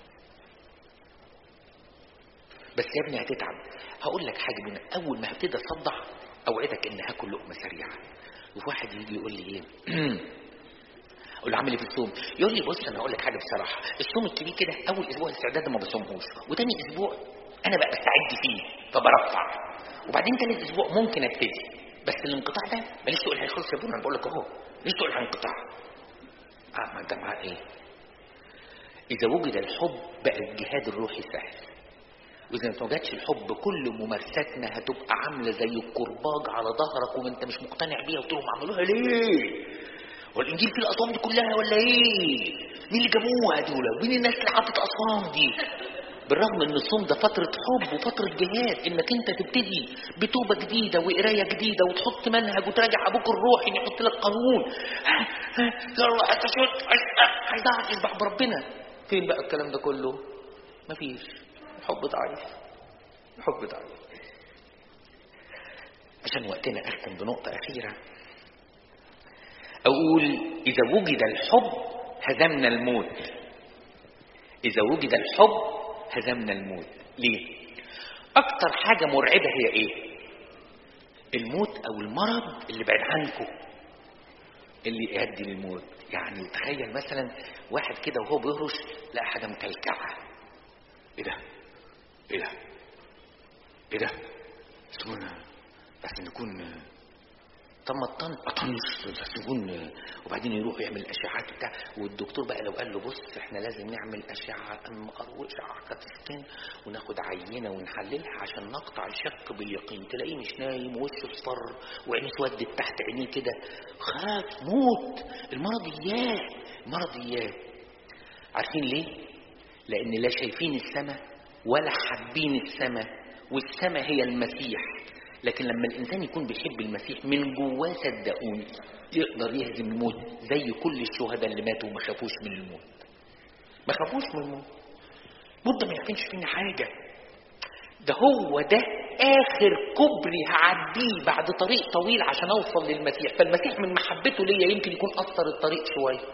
بس يا ابني هتتعب هقول لك حاجه من اول ما هبتدي اصدع اوعدك ان هاكل لقمه سريعه وفي واحد يجي يقول لي ايه اقول له عامل ايه في الصوم يقول لي بص انا هقول لك حاجه بصراحه الصوم الكبير كده اول اسبوع استعداد ما بصومهوش وتاني اسبوع انا بقى بستعد فيه فبرفع وبعدين تالت اسبوع ممكن ابتدي بس الانقطاع ده ماليش تقول هيخلص يا ابونا انا بقول لك اهو ليش تقول هينقطع اه ما انت معاه ايه اذا وجد الحب بقى الجهاد الروحي سهل واذا ما وجدش الحب كل ممارساتنا هتبقى عامله زي الكرباج على ظهرك وما انت مش مقتنع بيها وتقول لهم عملوها ليه والانجيل فيه الاصوام دي كلها ولا ايه مين اللي جابوها دول مين الناس اللي حطت اصوام دي بالرغم ان الصوم ده فترة حب وفترة جهاد انك انت تبتدي بتوبة جديدة وقراية جديدة وتحط منهج وتراجع ابوك الروحي ان يحط لك قانون يلا هتشد عايز اعرف يذبح بربنا فين بقى الكلام ده كله مفيش الحب ضعيف الحب ضعيف عشان وقتنا اختم بنقطة اخيرة اقول اذا وجد الحب هزمنا الموت اذا وجد الحب هزمنا الموت ليه اكتر حاجة مرعبة هي ايه الموت او المرض اللي بعد عنكم اللي يؤدي للموت يعني تخيل مثلا واحد كده وهو بيهرش لقى حاجة مكلكعة ايه ده ايه ده ايه ده اسمه بس نكون طب ما اطن اطنش بس نكون وبعدين يروح يعمل اشعاعات بتاع والدكتور بقى لو قال له بص احنا لازم نعمل اشعه ام ار واشعه كاتسكين وناخد عينه ونحللها عشان نقطع الشك باليقين تلاقيه مش نايم ووشه اصفر وعينه اسودت تحت عينيه كده خاف موت المرضيات مرضيات عارفين ليه؟ لان لا شايفين السماء ولا حابين السماء والسماء هي المسيح لكن لما الانسان يكون بيحب المسيح من جواه صدقوني يقدر يهزم الموت زي كل الشهداء اللي ماتوا وما خافوش من الموت ما خافوش من الموت الموت ده ما يعملش فينا حاجه ده هو ده اخر كوبري هعديه بعد طريق طويل عشان اوصل للمسيح فالمسيح من محبته ليا يمكن يكون اثر الطريق شويه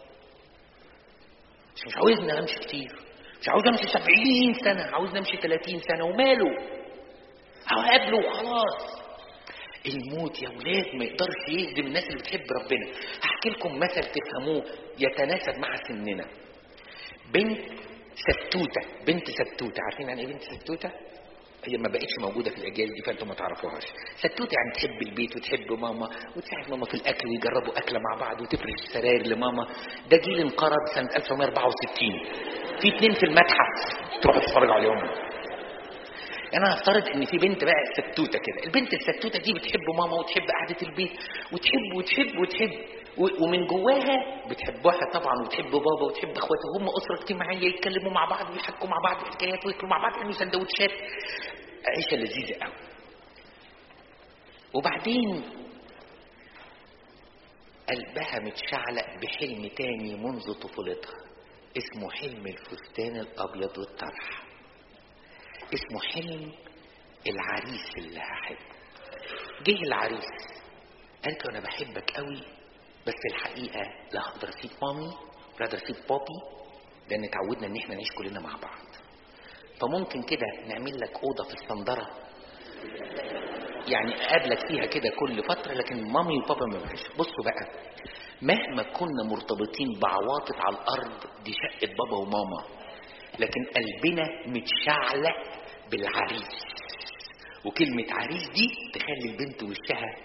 مش مش عاوزني امشي كتير مش عاوز امشي سبعين سنه عاوز امشي 30 سنه وماله او قابله وخلاص الموت يا ولاد ما يقدرش يهزم الناس اللي بتحب ربنا هحكي لكم مثل تفهموه يتناسب مع سننا بنت ستوته بنت ستوته عارفين يعني ايه بنت ستوته هي ما بقتش موجوده في الاجيال دي فانتم ما تعرفوهاش ستوته يعني تحب البيت وتحب ماما وتساعد ماما في الاكل ويجربوا اكله مع بعض وتفرش السراير لماما ده جيل انقرض سنه 1964 في اتنين في المتحف تروحوا تتفرجوا عليهم يعني انا هفترض ان في بنت بقى ستوته كده البنت الستوته دي بتحب ماما وتحب قعده البيت وتحب وتحب وتحب ومن جواها بتحبها طبعا وتحب بابا وتحب اخواته هم اسره اجتماعيه يتكلموا مع بعض ويحكوا مع بعض حكايات وياكلوا مع بعض يعملوا سندوتشات عيشه لذيذه قوي وبعدين قلبها متشعلق بحلم تاني منذ طفولتها اسمه حلم الفستان الابيض والطرح اسمه حلم العريس اللي هحبه جه العريس قالت له انا بحبك قوي بس الحقيقه لا هقدر اسيب مامي ولا هقدر اسيب بابي لان اتعودنا ان احنا نعيش كلنا مع بعض فممكن كده نعمل لك اوضه في الصندره يعني اقابلك فيها كده كل فتره لكن مامي وبابا ما يبقاش بصوا بقى مهما كنا مرتبطين بعواطف على الارض دي شقه بابا وماما لكن قلبنا متشعلق بالعريس وكلمة عريس دي تخلي البنت وشها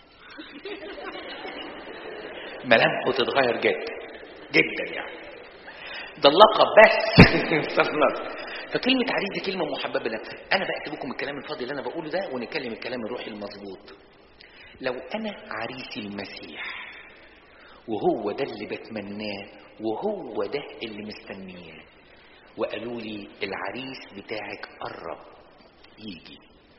ملامحه تتغير جدا جدا يعني ده اللقب بس استغفر فكلمة عريس دي كلمة محببة لنا أنا بقى سيبكم الكلام الفاضي اللي أنا بقوله ده ونتكلم الكلام الروحي المظبوط لو أنا عريس المسيح وهو ده اللي بتمناه وهو ده اللي مستنياه وقالوا لي العريس بتاعك قرب يجي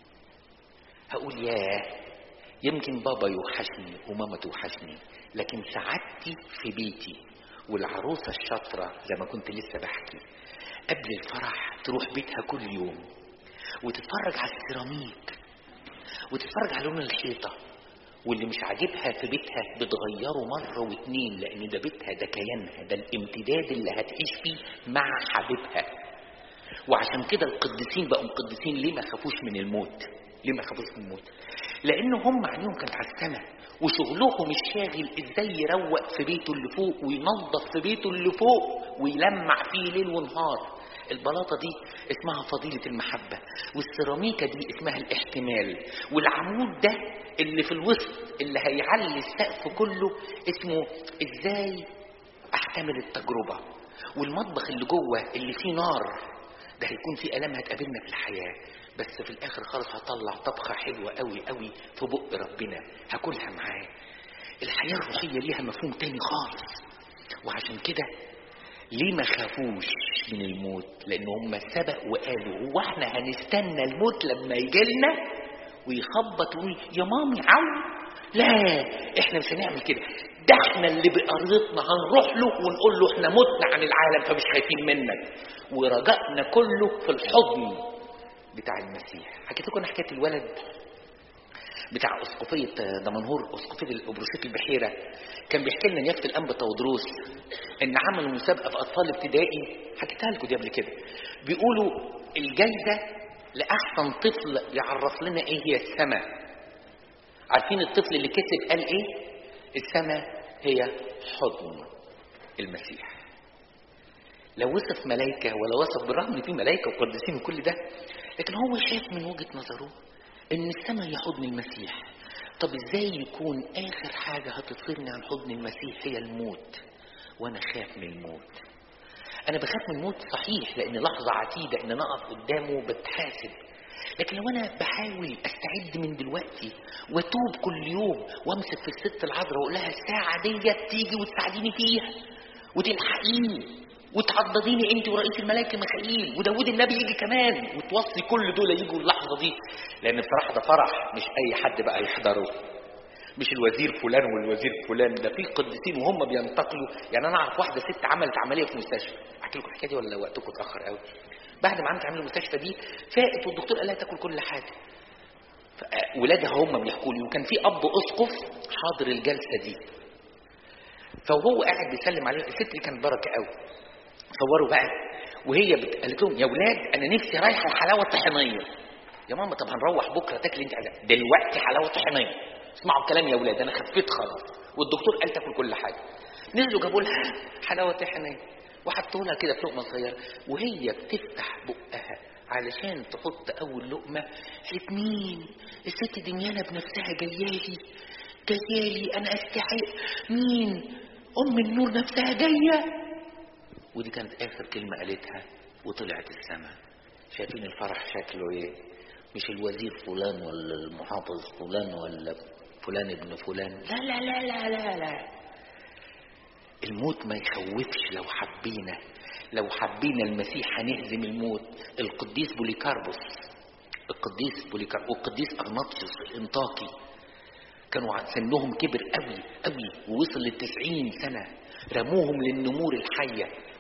هقول ياه يمكن بابا يوحشني وماما توحشني لكن سعادتي في بيتي والعروسة الشاطرة زي ما كنت لسه بحكي قبل الفرح تروح بيتها كل يوم وتتفرج على السيراميك وتتفرج على لون الحيطة واللي مش عاجبها في بيتها بتغيره مرة واتنين لأن ده بيتها ده كيانها ده الامتداد اللي هتعيش فيه مع حبيبها وعشان كده القديسين بقوا مقدسين ليه ما خافوش من الموت ليه ما خافوش من الموت لأن هم عينيهم كانت على السماء وشغلهم الشاغل ازاي يروق في بيته اللي فوق وينظف في بيته اللي فوق ويلمع فيه ليل ونهار البلاطة دي اسمها فضيلة المحبة والسيراميكا دي اسمها الاحتمال والعمود ده اللي في الوسط اللي هيعلي السقف كله اسمه ازاي احتمل التجربة والمطبخ اللي جوه اللي فيه نار ده هيكون فيه ألم هتقابلنا في الحياة بس في الآخر خالص هطلع طبخة حلوة قوي قوي في بق ربنا هاكلها معاه الحياة الروحية ليها مفهوم تاني خالص وعشان كده ليه ما خافوش من الموت لان هم سبق وقالوا هو احنا هنستنى الموت لما يجيلنا ويخبط ويقول يا مامي عو لا احنا مش هنعمل كده ده احنا اللي بأرضتنا هنروح له ونقول له احنا متنا عن العالم فمش خايفين منك ورجائنا كله في الحضن بتاع المسيح حكيت لكم حكايه الولد بتاع اسقفيه دمنهور اسقفيه الابروسيك البحيره كان بيحكي لنا نيافه الانبا تودروس ان عملوا مسابقه في اطفال ابتدائي حكيتها لكم دي قبل كده بيقولوا الجايزه لاحسن طفل يعرف لنا ايه هي السماء عارفين الطفل اللي كسب قال ايه السماء هي حضن المسيح لو وصف ملائكة ولا وصف بالرغم ان في ملائكة وقديسين وكل ده لكن هو شاف من وجهة نظره ان السماء هي حضن المسيح طب ازاي يكون اخر حاجة هتطفرني عن حضن المسيح هي الموت وانا خاف من الموت انا بخاف من الموت صحيح لان لحظة عتيدة ان انا اقف قدامه بتحاسب لكن لو انا بحاول استعد من دلوقتي واتوب كل يوم وامسك في الست العذراء واقول لها الساعة ديت تيجي وتساعديني فيها وتلحقيني وتعضديني انت ورئيس الملائكه ميخائيل وداود النبي يجي كمان وتوصي كل دول يجوا اللحظه دي لان بصراحه ده فرح مش اي حد بقى يحضره مش الوزير فلان والوزير فلان ده في قديسين وهم بينتقلوا يعني انا اعرف واحده ست عملت عمليه في مستشفى احكي لكم الحكايه دي ولا وقتكم اتاخر قوي بعد ما عملت عمليه المستشفى دي فاقت والدكتور قال لها تاكل كل حاجه ولادها هم بيحكوا لي وكان في اب اسقف حاضر الجلسه دي فهو قاعد بيسلم عليها الست دي كانت بركه قوي تصوروا بقى وهي بت... قالت لهم يا ولاد انا نفسي رايحه حلاوه طحينيه يا ماما طب هنروح بكره تاكل انت عايزاه دلوقتي حلاوه طحينيه اسمعوا الكلام يا ولاد انا خفيت خلاص والدكتور قال تاكل كل حاجه نزلوا جابوا لها حلاوه طحينيه وحطوا لها كده في لقمه صغيره وهي بتفتح بقها علشان تحط اول لقمه قالت مين الست دنيانه بنفسها جايالي جايالي انا استحق مين ام النور نفسها جايه ودي كانت اخر كلمة قالتها وطلعت السماء شايفين الفرح شكله ايه مش الوزير فلان ولا المحافظ فلان ولا فلان ابن فلان لا لا لا لا لا لا الموت ما يخوفش لو حبينا لو حبينا المسيح هنهزم الموت القديس بوليكاربوس القديس بوليكاربوس والقديس أغناطيوس الانطاكي كانوا سنهم كبر قوي قوي ووصل للتسعين سنة رموهم للنمور الحية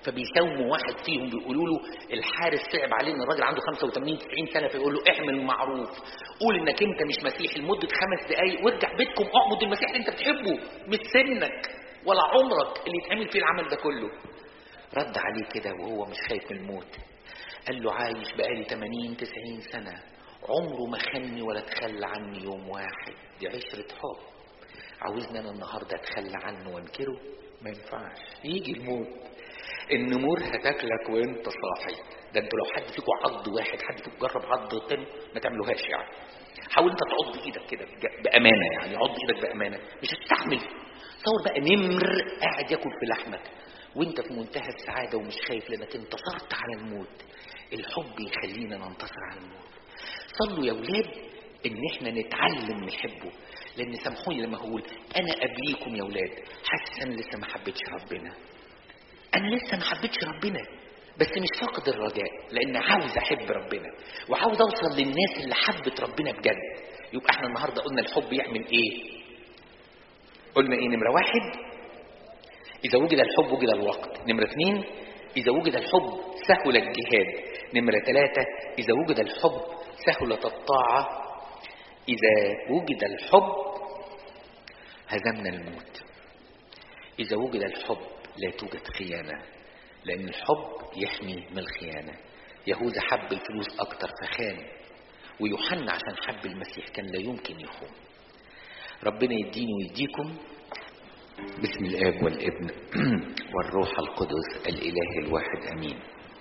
فبيساوموا واحد فيهم بيقولوا له الحارس صعب علينا الراجل عنده 85 90 سنه فيقول له اعمل معروف قول انك انت مش مسيحي لمده خمس دقائق وارجع بيتكم اعبد المسيح اللي انت بتحبه مش سنك ولا عمرك اللي يتعمل فيه العمل ده كله رد عليه كده وهو مش خايف من الموت قال له عايش بقالي 80 90 سنه عمره ما خني ولا تخلى عني يوم واحد دي عشرة حب عاوزني انا النهارده اتخلى عنه وانكره ما ينفعش يجي الموت النمور هتاكلك وانت صاحي ده انتوا لو حد فيكم عض واحد حد فيكم جرب عض التاني ما تعملوهاش يعني حاول انت تعض ايدك كده بج- بامانه يعني عض ايدك بامانه مش هتستحمل تصور بقى نمر قاعد ياكل في لحمك وانت في منتهى السعاده ومش خايف لانك انتصرت على الموت الحب يخلينا ننتصر على الموت صلوا يا ولاد ان احنا نتعلم نحبه لان سامحوني لما هقول انا قبليكم يا ولاد حاسس انا لسه ما حبيتش ربنا انا لسه ما حبيتش ربنا بس مش فاقد الرجاء لان عاوز احب ربنا وعاوز اوصل للناس اللي حبت ربنا بجد يبقى احنا النهارده قلنا الحب يعمل ايه قلنا ايه نمره واحد اذا وجد الحب وجد الوقت نمره اثنين اذا وجد الحب سهل الجهاد نمره ثلاثه اذا وجد الحب سهلت الطاعه اذا وجد الحب هزمنا الموت إذا وجد الحب لا توجد خيانة لأن الحب يحمي من الخيانة يهوذا حب الفلوس أكتر فخان ويوحنا عشان حب المسيح كان لا يمكن يخون ربنا يديني ويديكم باسم الآب والابن والروح القدس الإله الواحد أمين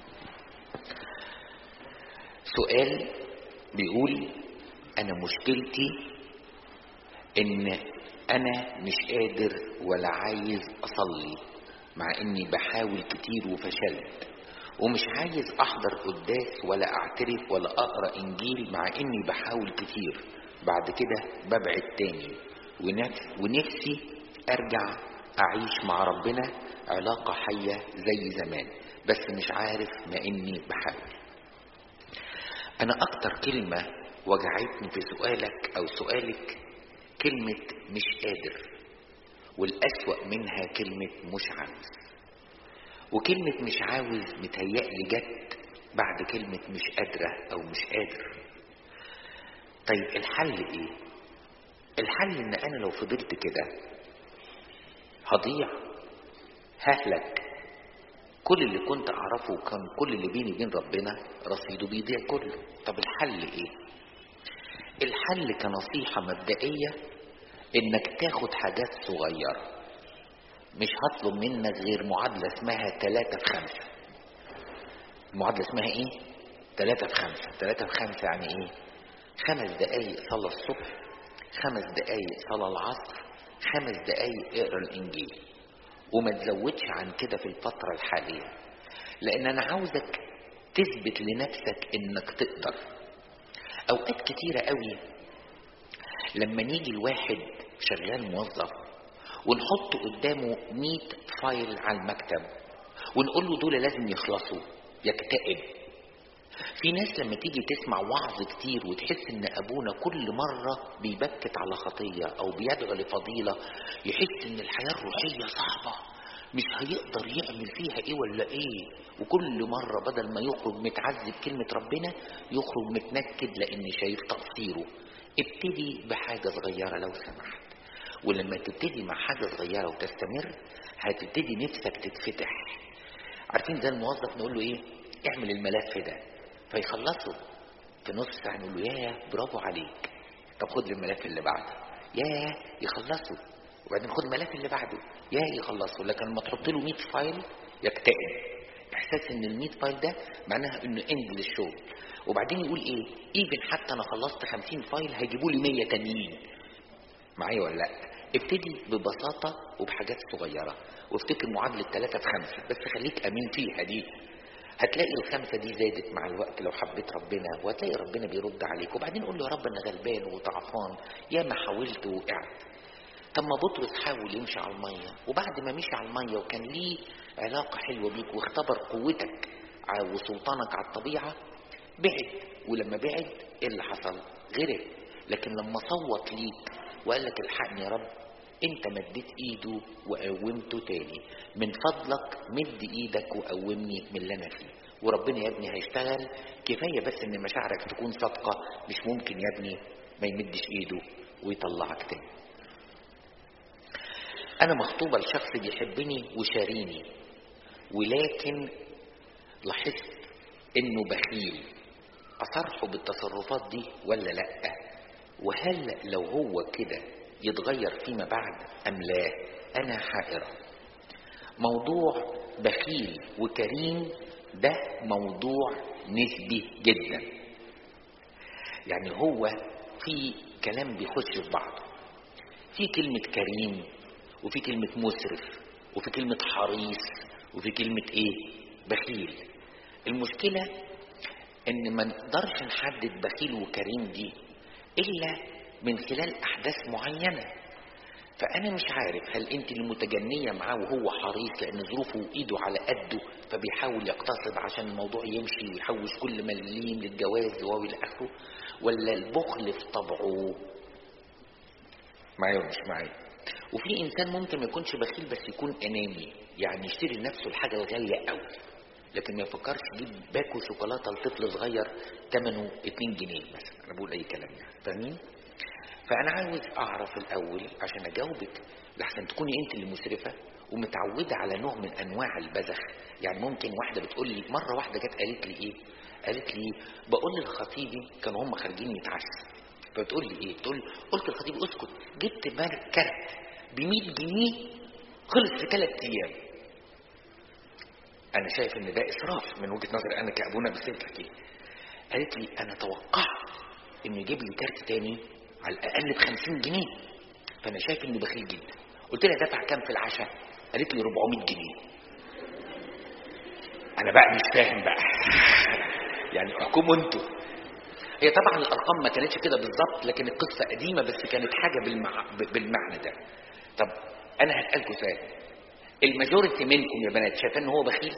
سؤال بيقول أنا مشكلتي ان انا مش قادر ولا عايز اصلي مع اني بحاول كتير وفشلت ومش عايز احضر قداس ولا اعترف ولا اقرا انجيل مع اني بحاول كتير بعد كده ببعد تاني ونفس ونفسي ارجع اعيش مع ربنا علاقه حيه زي زمان بس مش عارف ما اني بحاول انا اكتر كلمه وجعتني في سؤالك او سؤالك كلمة مش قادر والأسوأ منها كلمة مش عاوز وكلمة مش عاوز متهيألي جت بعد كلمة مش قادرة أو مش قادر طيب الحل إيه؟ الحل إن أنا لو فضلت كده هضيع ههلك كل اللي كنت أعرفه كان كل اللي بيني وبين ربنا رصيده بيضيع كله طب الحل إيه؟ الحل كنصيحة مبدئية انك تاخد حاجات صغيرة مش هطلب منك غير معادلة اسمها تلاتة في خمسة المعادلة اسمها ايه؟ تلاتة في خمسة تلاتة في خمسة يعني ايه؟ خمس دقايق صلاة الصبح خمس دقايق صلاة العصر خمس دقايق اقرا الانجيل وما تزودش عن كده في الفترة الحالية لان انا عاوزك تثبت لنفسك انك تقدر اوقات كتيرة قوي لما نيجي الواحد شغال موظف ونحط قدامه 100 فايل على المكتب ونقول له دول لازم يخلصوا يكتئب في ناس لما تيجي تسمع وعظ كتير وتحس ان ابونا كل مرة بيبكت على خطية او بيدعو لفضيلة يحس ان الحياة الروحية صعبة مش هيقدر يعمل فيها ايه ولا ايه وكل مرة بدل ما يخرج متعذب كلمة ربنا يخرج متنكد لان شايف تقصيره ابتدي بحاجة صغيرة لو سمحت ولما تبتدي مع حاجة صغيرة وتستمر هتبتدي نفسك تتفتح عارفين زي الموظف نقول له ايه اعمل الملف ده فيخلصه في نص ساعة نقول له ياه برافو عليك طب خد الملف اللي بعده ياه يخلصه وبعدين خد الملف اللي بعده ياه يخلصه لكن لما تحط له 100 فايل يكتئب احساس ان ال 100 فايل ده معناها انه اند للشغل وبعدين يقول ايه ايفن حتى انا خلصت 50 فايل هيجيبوا لي 100 تانيين معايا ولا لا ابتدي ببساطة وبحاجات صغيرة وافتكر معادلة 3 في 5 بس خليك امين فيها دي هتلاقي الخمسة دي زادت مع الوقت لو حبيت ربنا وهتلاقي ربنا بيرد عليك وبعدين قول له يا رب انا غلبان وضعفان يا ما حاولت ووقعت طب ما بطرس حاول يمشي على المية وبعد ما مشي على المية وكان ليه علاقة حلوة بيك واختبر قوتك وسلطانك على الطبيعة بعد ولما بعد ايه اللي حصل غرق لكن لما صوت ليك وقال لك الحقني يا رب انت مديت ايده وقومته تاني من فضلك مد ايدك وقومني من اللي انا فيه وربنا يا ابني هيشتغل كفايه بس ان مشاعرك تكون صادقه مش ممكن يا ابني ما يمدش ايده ويطلعك تاني انا مخطوبه لشخص بيحبني وشاريني ولكن لاحظت انه بخيل اصرحه بالتصرفات دي ولا لا وهل لو هو كده يتغير فيما بعد ام لا انا حائره موضوع بخيل وكريم ده موضوع نسبي جدا يعني هو في كلام بيخش في بعضه في كلمة كريم وفي كلمة مسرف وفي كلمة حريص وفي كلمة ايه بخيل المشكلة ان ما نقدرش نحدد بخيل وكريم دي الا من خلال احداث معينة فانا مش عارف هل انت المتجنية معاه وهو حريص لان ظروفه وايده على قده فبيحاول يقتصد عشان الموضوع يمشي ويحوش كل مليم للجواز وهو الى اخره ولا البخل في طبعه معايا ولا مش معايا وفي انسان ممكن ما يكونش بخيل بس يكون اناني يعني يشتري لنفسه الحاجه الغاليه قوي لكن ما يفكرش يجيب باكو شوكولاته لطفل صغير ثمنه 2 جنيه مثلا انا بقول اي كلام يعني فاهمين فانا عاوز اعرف الاول عشان اجاوبك لحسن تكوني انت اللي مسرفه ومتعوده على نوع من انواع البذخ يعني ممكن واحده بتقول لي مره واحده جت قالت لي ايه قالت لي بقول لخطيبي كانوا هم خارجين يتعشوا فبتقول لي ايه تقول قلت للخطيب اسكت جبت مارك كارت ب 100 جنيه خلص في ثلاث ايام انا شايف ان ده اسراف من وجهه نظري انا كابونا بس انت ايه قالت لي انا توقعت انه يجيب لي كارت تاني على الاقل ب 50 جنيه فانا شايف انه بخيل جدا قلت لها دفع كام في العشاء قالت لي 400 جنيه انا بقى مش فاهم بقى يعني احكموا انتوا هي طبعا الارقام ما كانتش كده بالظبط لكن القصه قديمه بس كانت حاجه بالمع... بالمعنى ده طب انا هسالكم سؤال الماجوريتي منكم يا بنات شايفه ان هو بخيل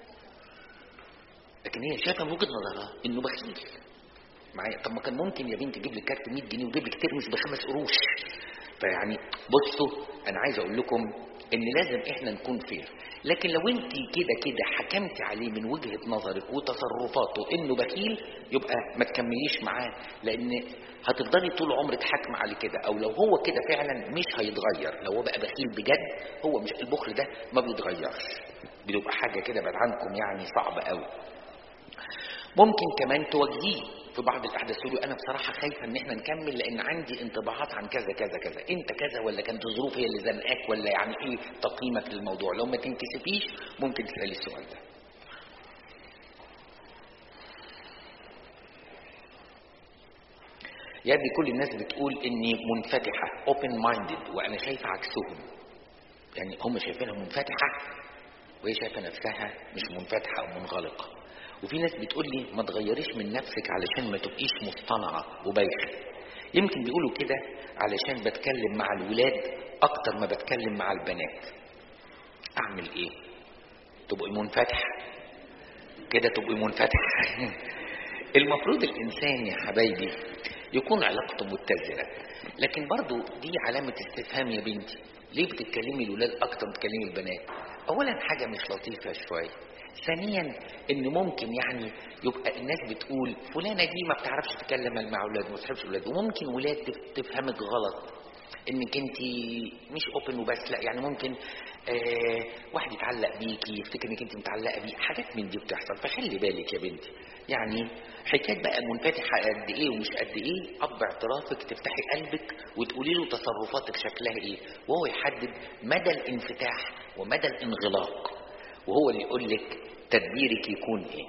لكن هي شايفه من وجهه نظرها انه بخيل معايا طب ما كان ممكن يا بنتي تجيب لي كارت 100 جنيه وتجيب لي ترمس بخمس قروش فيعني بصوا انا عايز اقول لكم ان لازم احنا نكون فير لكن لو انت كده كده حكمت عليه من وجهة نظرك وتصرفاته انه بخيل يبقى ما تكمليش معاه لان هتفضلي طول عمرك حاكمة عليه كده او لو هو كده فعلا مش هيتغير لو هو بقى بخيل بجد هو مش البخل ده ما بيتغيرش بيبقى حاجة كده بعد عنكم يعني صعبة قوي ممكن كمان تواجهيه في بعض الاحداث تقولي انا بصراحه خايفه ان احنا نكمل لان عندي انطباعات عن كذا كذا كذا انت كذا ولا كانت الظروف هي اللي زنقاك ولا يعني ايه تقييمك للموضوع لو ما تنكسفيش ممكن تسالي السؤال ده يا ابني كل الناس بتقول اني منفتحه open minded وانا شايفه عكسهم يعني هم شايفينها منفتحه وهي شايفه نفسها مش منفتحه او منغلقه وفي ناس بتقول لي ما تغيريش من نفسك علشان ما تبقيش مصطنعة وبايخة يمكن بيقولوا كده علشان بتكلم مع الولاد اكتر ما بتكلم مع البنات اعمل ايه تبقي منفتحة كده تبقي منفتحة المفروض الانسان يا حبايبي يكون علاقته متزنة لكن برضو دي علامة استفهام يا بنتي ليه بتتكلمي الولاد اكتر ما بتتكلمي البنات اولا حاجة مش لطيفة شوية ثانيا ان ممكن يعني يبقى الناس بتقول فلانه دي ما بتعرفش تتكلم مع اولاد وما بتحبش اولاد وممكن ولاد تفهمك غلط انك انت مش اوبن وبس لا يعني ممكن آه واحد يتعلق بيكي يفتكر انك انت متعلقه بيه حاجات من دي بتحصل فخلي بالك يا بنتي يعني حكايه بقى منفتحه قد ايه ومش قد ايه اب اعترافك تفتحي قلبك وتقولي له تصرفاتك شكلها ايه وهو يحدد مدى الانفتاح ومدى الانغلاق وهو اللي يقول لك تدبيرك يكون ايه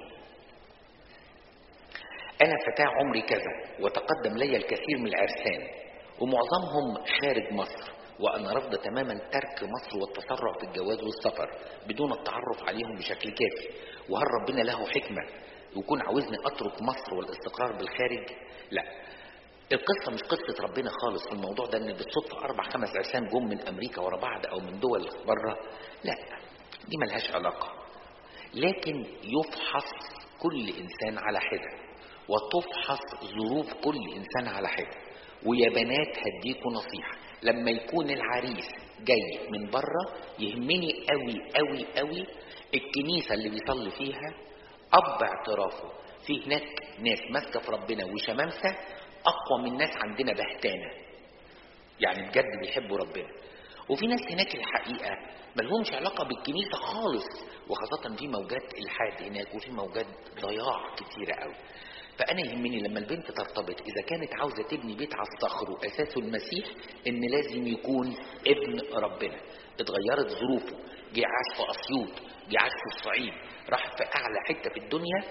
انا فتاة عمري كذا وتقدم لي الكثير من العرسان ومعظمهم خارج مصر وانا رافضه تماما ترك مصر والتسرع في الجواز والسفر بدون التعرف عليهم بشكل كافي وهل ربنا له حكمه ويكون عاوزني اترك مصر والاستقرار بالخارج لا القصه مش قصه ربنا خالص في الموضوع ده ان بالصدفه اربع خمس عرسان جم من امريكا ورا بعض او من دول بره لا دي ملهاش علاقة لكن يفحص كل إنسان على حدة وتفحص ظروف كل إنسان على حدة ويا بنات هديكوا نصيحة لما يكون العريس جاي من بره يهمني قوي قوي قوي الكنيسة اللي بيصلي فيها أب اعترافه في هناك ناس ماسكة في ربنا وشمامسة أقوى من ناس عندنا بهتانة يعني بجد بيحبوا ربنا وفي ناس هناك الحقيقة ملهمش علاقة بالكنيسة خالص وخاصة في موجات الحاد هناك وفي موجات ضياع كتيرة قوي فأنا يهمني لما البنت ترتبط إذا كانت عاوزة تبني بيت على الصخر وأساسه المسيح إن لازم يكون ابن ربنا اتغيرت ظروفه جه عاش في أسيوط جه عاش في الصعيد راح في أعلى حتة في الدنيا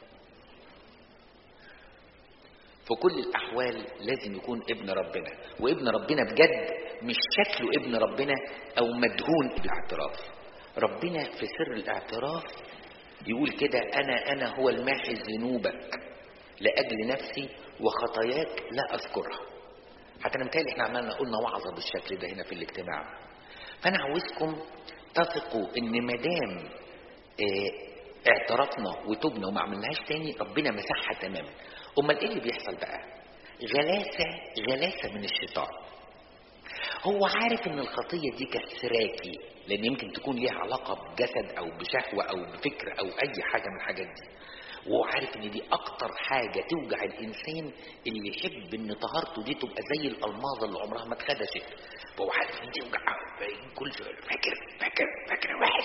في كل الأحوال لازم يكون ابن ربنا وابن ربنا بجد مش شكله ابن ربنا أو مدهون بالاعتراف ربنا في سر الاعتراف يقول كده أنا أنا هو الماحي ذنوبك لأجل نفسي وخطاياك لا أذكرها حتى أنا متهيألي إحنا عملنا قلنا وعظة بالشكل ده هنا في الاجتماع فأنا عاوزكم تثقوا إن مدام اه اعترفنا وتوبنا وما عملناهاش تاني ربنا مسحها تماما امال ايه اللي بيحصل بقى غلاسه غلاسه من الشيطان هو عارف ان الخطيه دي كسراكي لان يمكن تكون ليها علاقه بجسد او بشهوه او بفكر او اي حاجه من الحاجات دي وهو عارف ان دي اكتر حاجه توجع الانسان اللي يحب ان طهارته دي تبقى زي الالماظه اللي عمرها ما اتخدشت فهو عارف ان دي توجع كل شويه فاكر فاكر فاكر وحش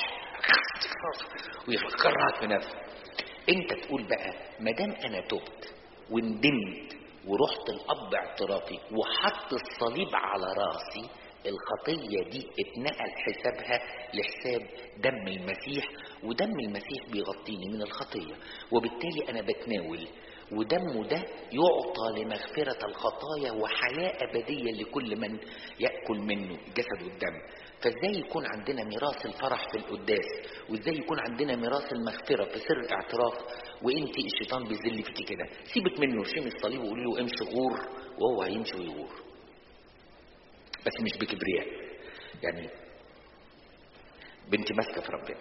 ويفكرها في نفسه انت تقول بقى ما دام انا تبت وندمت ورحت الاب اعترافي وحط الصليب على راسي الخطية دي اتنقل حسابها لحساب دم المسيح ودم المسيح بيغطيني من الخطية وبالتالي أنا بتناول ودمه ده يعطى لمغفرة الخطايا وحياة أبدية لكل من يأكل منه الجسد والدم فازاي يكون عندنا ميراث الفرح في القداس وازاي يكون عندنا ميراث المغفرة في سر الاعتراف وانت الشيطان بيذل فيكي كده سيبك منه ارشمي الصليب وقولي له امشي غور وهو هيمشي ويغور بس مش بكبرياء يعني بنتي ماسكه في ربنا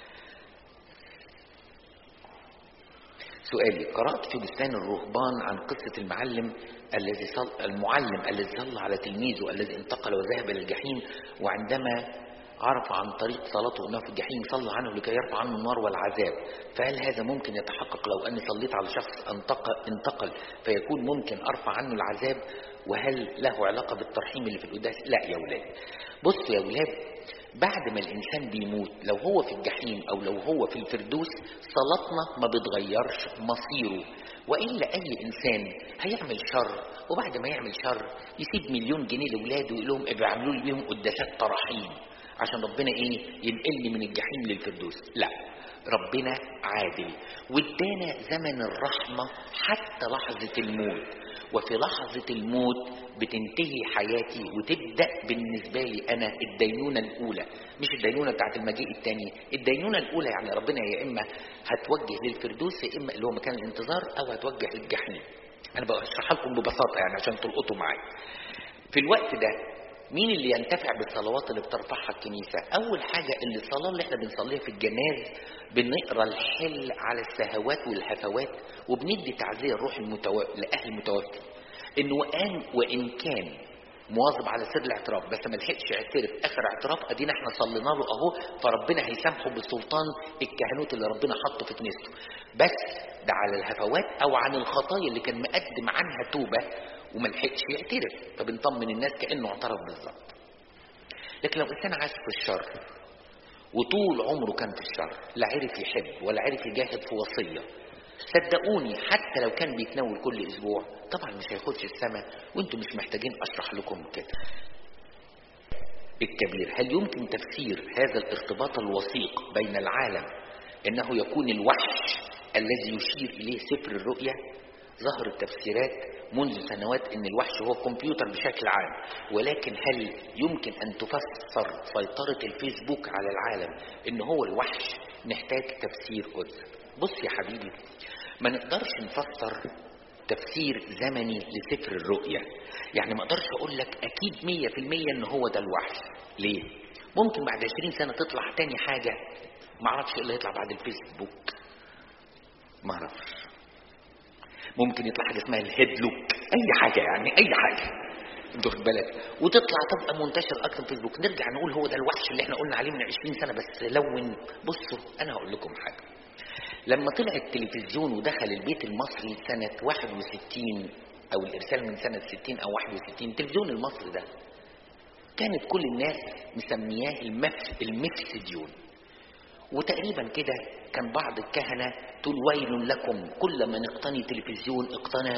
سؤالي قرأت في بستان الرهبان عن قصة المعلم الذي صل المعلم الذي صلى على تلميذه الذي انتقل وذهب إلى الجحيم وعندما عرف عن طريق صلاته انه في الجحيم صلى عنه لكي يرفع عنه النار والعذاب فهل هذا ممكن يتحقق لو اني صليت على شخص انتقل, انتقل فيكون ممكن ارفع عنه العذاب وهل له علاقة بالترحيم اللي في القداس لا يا ولاد بصوا يا ولاد بعد ما الإنسان بيموت لو هو في الجحيم أو لو هو في الفردوس صلاتنا ما بتغيرش مصيره وإلا أي إنسان هيعمل شر وبعد ما يعمل شر يسيب مليون جنيه لأولاده ويقول لهم ابقوا اعملوا لي بيهم قداسات تراحيم عشان ربنا إيه ينقلني من الجحيم للفردوس لا ربنا عادل وادانا زمن الرحمة حتى لحظة الموت وفي لحظة الموت بتنتهي حياتي وتبدأ بالنسبة لي أنا الدينونة الأولى مش الدينونة بتاعت المجيء الثاني الدينونة الأولى يعني ربنا يا إما هتوجه للفردوس يا إما اللي هو مكان الانتظار أو هتوجه للجحيم أنا بشرح لكم ببساطة يعني عشان تلقطوا معايا في الوقت ده مين اللي ينتفع بالصلوات اللي بترفعها الكنيسة أول حاجة اللي الصلاة اللي احنا بنصليها في الجناز بنقرا الحل على السهوات والهفوات وبندي تعزية الروح المتو... لأهل المتوفي إنه قام وإن كان مواظب على سر الاعتراف بس ما لحقش يعترف اخر اعتراف ادينا احنا صلينا له اهو فربنا هيسامحه بسلطان الكهنوت اللي ربنا حطه في كنيسته بس ده على الهفوات او عن الخطايا اللي كان مقدم عنها توبه وما لحقش يعترف فبنطمن الناس كانه اعترف بالظبط لكن لو انسان عاش في الشر وطول عمره كان في الشر لا عرف يحب ولا عرف يجاهد في وصيه صدقوني حتى لو كان بيتناول كل اسبوع طبعا مش هيخش السماء وانتم مش محتاجين اشرح لكم كده الكبير هل يمكن تفسير هذا الارتباط الوثيق بين العالم انه يكون الوحش الذي يشير اليه سفر الرؤيا ظهر التفسيرات منذ سنوات ان الوحش هو الكمبيوتر بشكل عام ولكن هل يمكن ان تفسر سيطرة الفيسبوك على العالم ان هو الوحش محتاج تفسير قدس بص يا حبيبي ما نقدرش نفسر تفسير زمني لسفر الرؤيا يعني ما اقدرش اقول لك اكيد مية في المية ان هو ده الوحش ليه ممكن بعد عشرين سنة تطلع تاني حاجة ما اعرفش ايه اللي هيطلع بعد الفيسبوك ما اعرفش ممكن يطلع حاجة اسمها الهيد لوك اي حاجة يعني اي حاجة انت واخد بالك وتطلع تبقى منتشر اكتر في فيسبوك نرجع نقول هو ده الوحش اللي احنا قلنا عليه من 20 سنه بس لون بصوا انا هقول لكم حاجه لما طلع التلفزيون ودخل البيت المصري سنه 61 او الارسال من سنه 60 او 61 التلفزيون المصري ده كانت كل الناس مسمياه المفس المفسديون وتقريبا كده كان بعض الكهنة تقول ويل لكم كل من اقتني تلفزيون اقتنى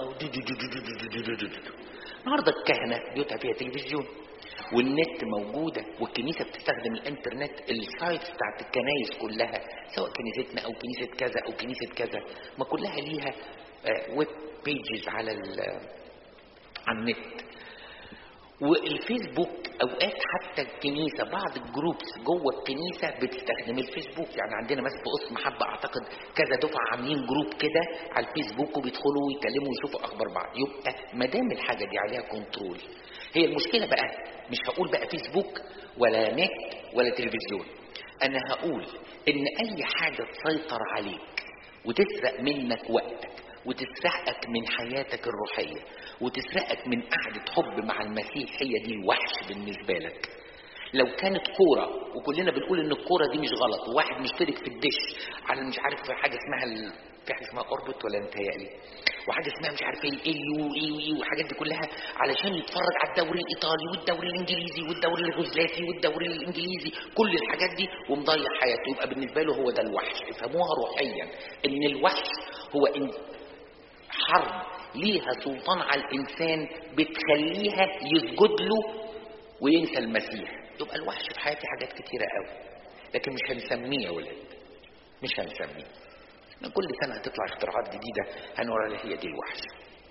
النهارده الكهنة بيوتها فيها تلفزيون والنت موجودة والكنيسة بتستخدم الانترنت السايتس بتاعت الكنايس كلها سواء كنيستنا او كنيسة كذا او كنيسة كذا ما كلها ليها ويب بيجز على على النت والفيسبوك اوقات حتى الكنيسه بعض الجروبس جوه الكنيسه بتستخدم الفيسبوك يعني عندنا مثلا في قسم محبه اعتقد كذا دفعه عاملين جروب كده على الفيسبوك وبيدخلوا ويكلموا ويشوفوا اخبار بعض يبقى ما دام الحاجه دي عليها كنترول هي المشكله بقى مش هقول بقى فيسبوك ولا نت ولا تلفزيون انا هقول ان اي حاجه تسيطر عليك وتسرق منك وقتك وتسرقك من حياتك الروحية وتسرقك من قعدة حب مع المسيح هي دي الوحش بالنسبة لك لو كانت كورة وكلنا بنقول ان الكورة دي مش غلط وواحد مشترك في الدش على مش عارف في حاجة اسمها ال... في حاجة اسمها اوربت ولا متهيألي وحاجة اسمها مش عارف ايه الاي واي واي والحاجات دي كلها علشان يتفرج على الدوري الايطالي والدوري الانجليزي والدوري اليوغوسلافي والدوري الانجليزي كل الحاجات دي ومضيع حياته يبقى بالنسبة له هو ده الوحش افهموها روحيا ان الوحش هو ان حرب ليها سلطان على الإنسان بتخليها يسجد له وينسى المسيح يبقى الوحش في حياتي حاجات كتيرة قوي لكن مش هنسميه يا ولاد مش هنسميه من كل سنة هتطلع اختراعات جديدة هنقول هي دي الوحش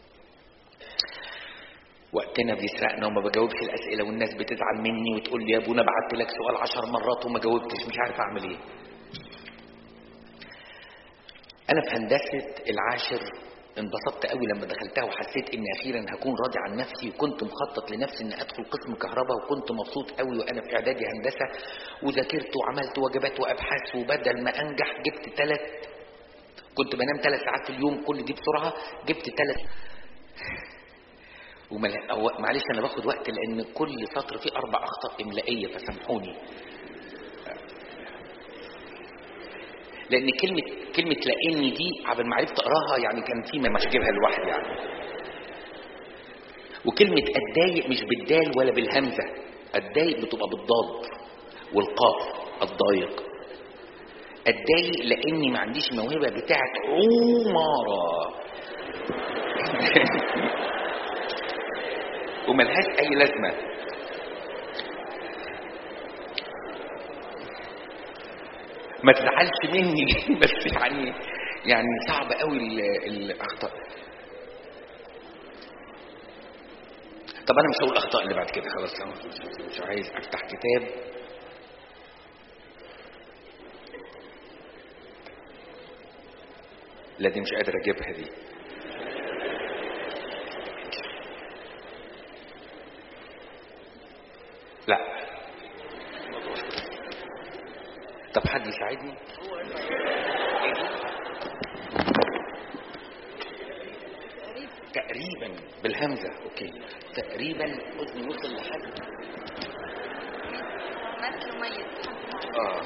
وقتنا بيسرقنا وما بجاوبش الأسئلة والناس بتزعل مني وتقول لي يا ابونا بعت لك سؤال عشر مرات وما جاوبتش مش عارف أعمل إيه أنا في هندسة العاشر انبسطت قوي لما دخلتها وحسيت اني اخيرا هكون راضي عن نفسي وكنت مخطط لنفسي اني ادخل قسم كهرباء وكنت مبسوط قوي وانا في اعدادي هندسه وذاكرت وعملت وجبات وابحاث وبدل ما انجح جبت ثلاث كنت بنام ثلاث ساعات في اليوم كل دي بسرعه جبت ثلاث ومل... أو... معلش انا باخد وقت لان كل سطر فيه اربع اخطاء املائيه فسامحوني لان كلمه كلمه لاني دي عبل ما عرفت اقراها يعني كان في مش اجيبها لوحدي يعني وكلمه اتضايق مش بالدال ولا بالهمزه اتضايق بتبقى بالضاد والقاف الضايق اتضايق لاني ما عنديش موهبه بتاعه عماره وملهاش اي لازمه ما تزعلش مني بس يعني يعني صعب قوي الاخطاء طب انا مش هقول الاخطاء اللي بعد كده خلاص مش عايز افتح كتاب لا دي مش قادر اجيبها دي لا طب حد يساعدني تقريبا بالهمزة اوكي تقريبا اذني وصل لحد مثل ميت اه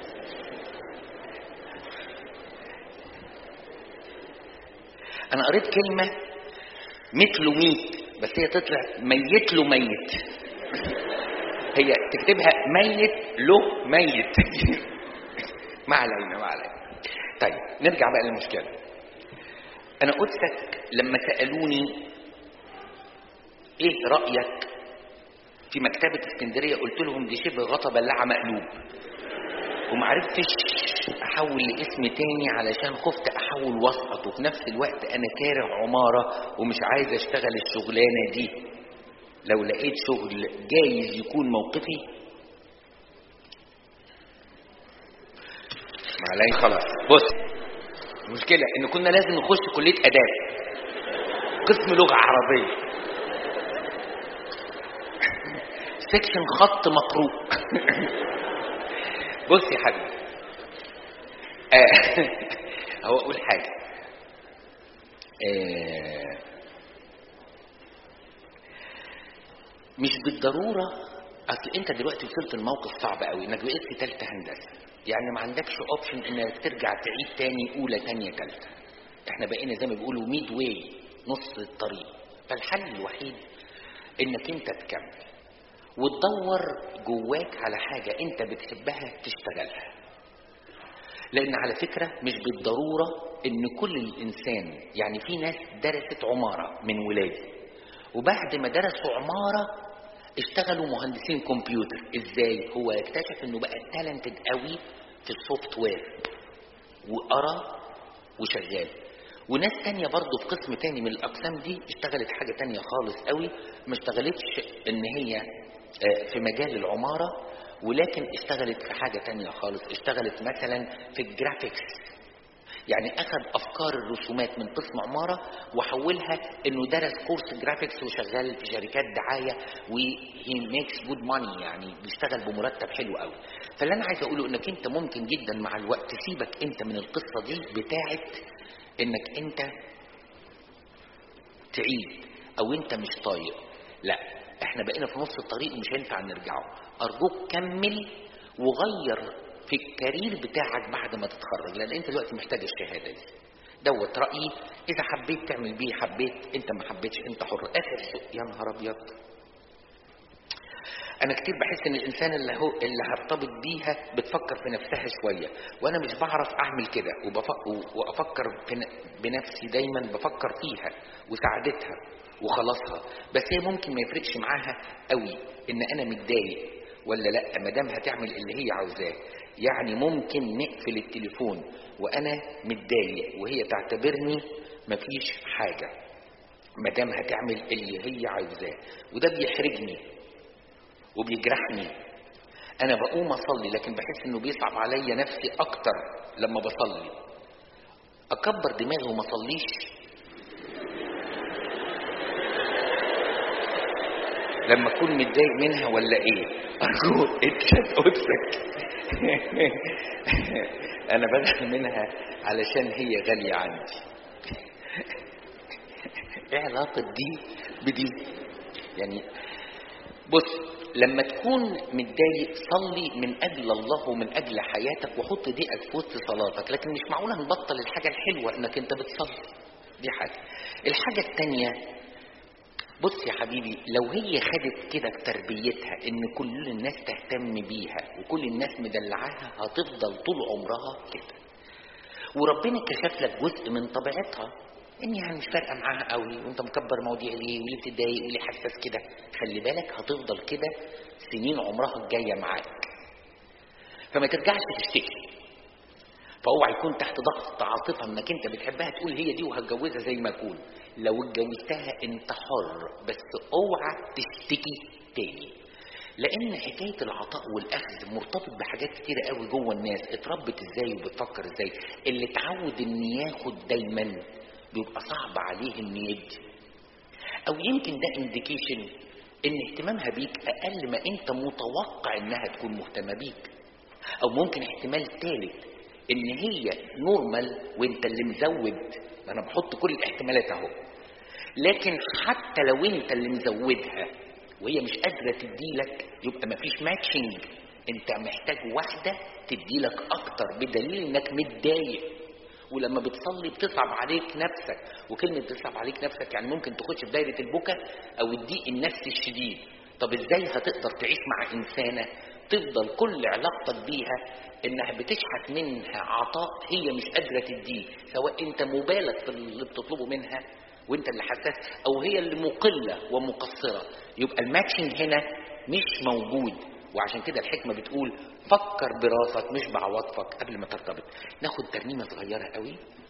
انا قريت كلمة مثل ميت بس هي تطلع ميت له ميت هي تكتبها ميت له ميت ما علينا ما علينا طيب نرجع بقى للمشكلة أنا قدسك لما سألوني إيه رأيك في مكتبة اسكندرية قلت لهم دي شبه غطا بلاعة مقلوب ومعرفتش أحول لاسم تاني علشان خفت أحول وسط وفي نفس الوقت أنا كاره عمارة ومش عايز أشتغل الشغلانة دي لو لقيت شغل جايز يكون موقفي معلش خلاص بص المشكلة ان كنا لازم نخش كلية اداب قسم لغة عربية سكشن خط مقروء بص يا حبيبي آه، هو اقول حاجة آه، مش بالضروره اصل انت دلوقتي وصلت لموقف صعب قوي انك بقيت في ثالثه هندسه يعني ما عندكش اوبشن انك ترجع تعيد تاني اولى تانية ثالثه احنا بقينا زي ما بيقولوا ميد واي نص الطريق فالحل الوحيد انك انت تكمل وتدور جواك على حاجه انت بتحبها تشتغلها لان على فكره مش بالضروره ان كل الانسان يعني في ناس درست عماره من ولادي وبعد ما درسوا عماره اشتغلوا مهندسين كمبيوتر ازاي هو اكتشف انه بقى تالنتد قوي في السوفت وير وقرا وشغال وناس تانية برضه في قسم تاني من الأقسام دي اشتغلت حاجة تانية خالص قوي ما اشتغلتش إن هي في مجال العمارة ولكن اشتغلت في حاجة تانية خالص اشتغلت مثلا في الجرافيكس يعني أخذ أفكار الرسومات من قسم عمارة وحولها إنه درس كورس جرافيكس وشغال في شركات دعاية وهي ميكس جود ماني يعني بيشتغل بمرتب حلو قوي فاللي أنا عايز أقوله إنك أنت ممكن جدا مع الوقت تسيبك أنت من القصة دي بتاعت إنك أنت تعيد أو أنت مش طايق لا احنا بقينا في نص الطريق ومش هينفع نرجعه ارجوك كمل وغير في الكارير بتاعك بعد ما تتخرج لان انت دلوقتي محتاج الشهاده دي دوت رايي اذا حبيت تعمل بيه حبيت انت ما حبيتش انت حر اخر سوء يا نهار ابيض انا كتير بحس ان الانسان اللي هو اللي هرتبط بيها بتفكر في نفسها شويه وانا مش بعرف اعمل كده وافكر بنفسي دايما بفكر فيها وسعادتها وخلاصها بس هي ممكن ما يفرقش معاها قوي ان انا متضايق ولا لا ما دام هتعمل اللي هي عاوزاه يعني ممكن نقفل التليفون وانا متضايق وهي تعتبرني مفيش حاجه ما دام هتعمل اللي هي عاوزاه وده بيحرجني وبيجرحني انا بقوم اصلي لكن بحس انه بيصعب عليا نفسي اكتر لما بصلي اكبر دماغي وما اصليش لما اكون متضايق منها ولا ايه ارجوك اتشد قدسك انا بزعل منها علشان هي غاليه عندي ايه علاقه دي بدي يعني بص لما تكون متضايق صلي من اجل الله ومن اجل حياتك وحط دقك في وسط صلاتك لكن مش معقوله نبطل الحاجه الحلوه انك انت بتصلي دي حاجه الحاجه الثانيه بص يا حبيبي لو هي خدت كده في تربيتها ان كل الناس تهتم بيها وكل الناس مدلعاها هتفضل طول عمرها كده وربنا كشف لك جزء من طبيعتها ان يعني مش فارقه معاها قوي وانت مكبر مواضيع ليه وليه بتتضايق وليه حساس كده خلي بالك هتفضل كده سنين عمرها الجايه معاك فما ترجعش تشتكي فاوعى يكون تحت ضغط عاطفه انك انت بتحبها تقول هي دي وهتجوزها زي ما اكون لو اتجوزتها انت حر بس اوعى تشتكي تاني لان حكايه العطاء والاخذ مرتبط بحاجات كتيره قوي جوه الناس اتربت ازاي وبتفكر ازاي اللي اتعود ان ياخد دايما بيبقى صعب عليه ان يدي او يمكن ده انديكيشن ان اهتمامها بيك اقل ما انت متوقع انها تكون مهتمه بيك او ممكن احتمال ثالث ان هي نورمال وانت اللي مزود ما انا بحط كل الاحتمالات اهو لكن حتى لو انت اللي مزودها وهي مش قادره تديلك يبقى مفيش ماتشنج انت محتاج واحده تديلك اكتر بدليل انك متضايق ولما بتصلي بتصعب عليك نفسك وكلمه بتصعب عليك نفسك يعني ممكن تخش في دايره البكا او الضيق النفسي الشديد طب ازاي هتقدر تعيش مع انسانه تفضل كل علاقتك بيها انها بتشحت منها عطاء هي مش قادره تديه سواء انت مبالغ في اللي بتطلبه منها وانت اللي حساس او هي اللي مقله ومقصره يبقى الماتشنج هنا مش موجود وعشان كده الحكمه بتقول فكر براسك مش بعواطفك قبل ما ترتبط ناخد ترنيمه صغيره قوي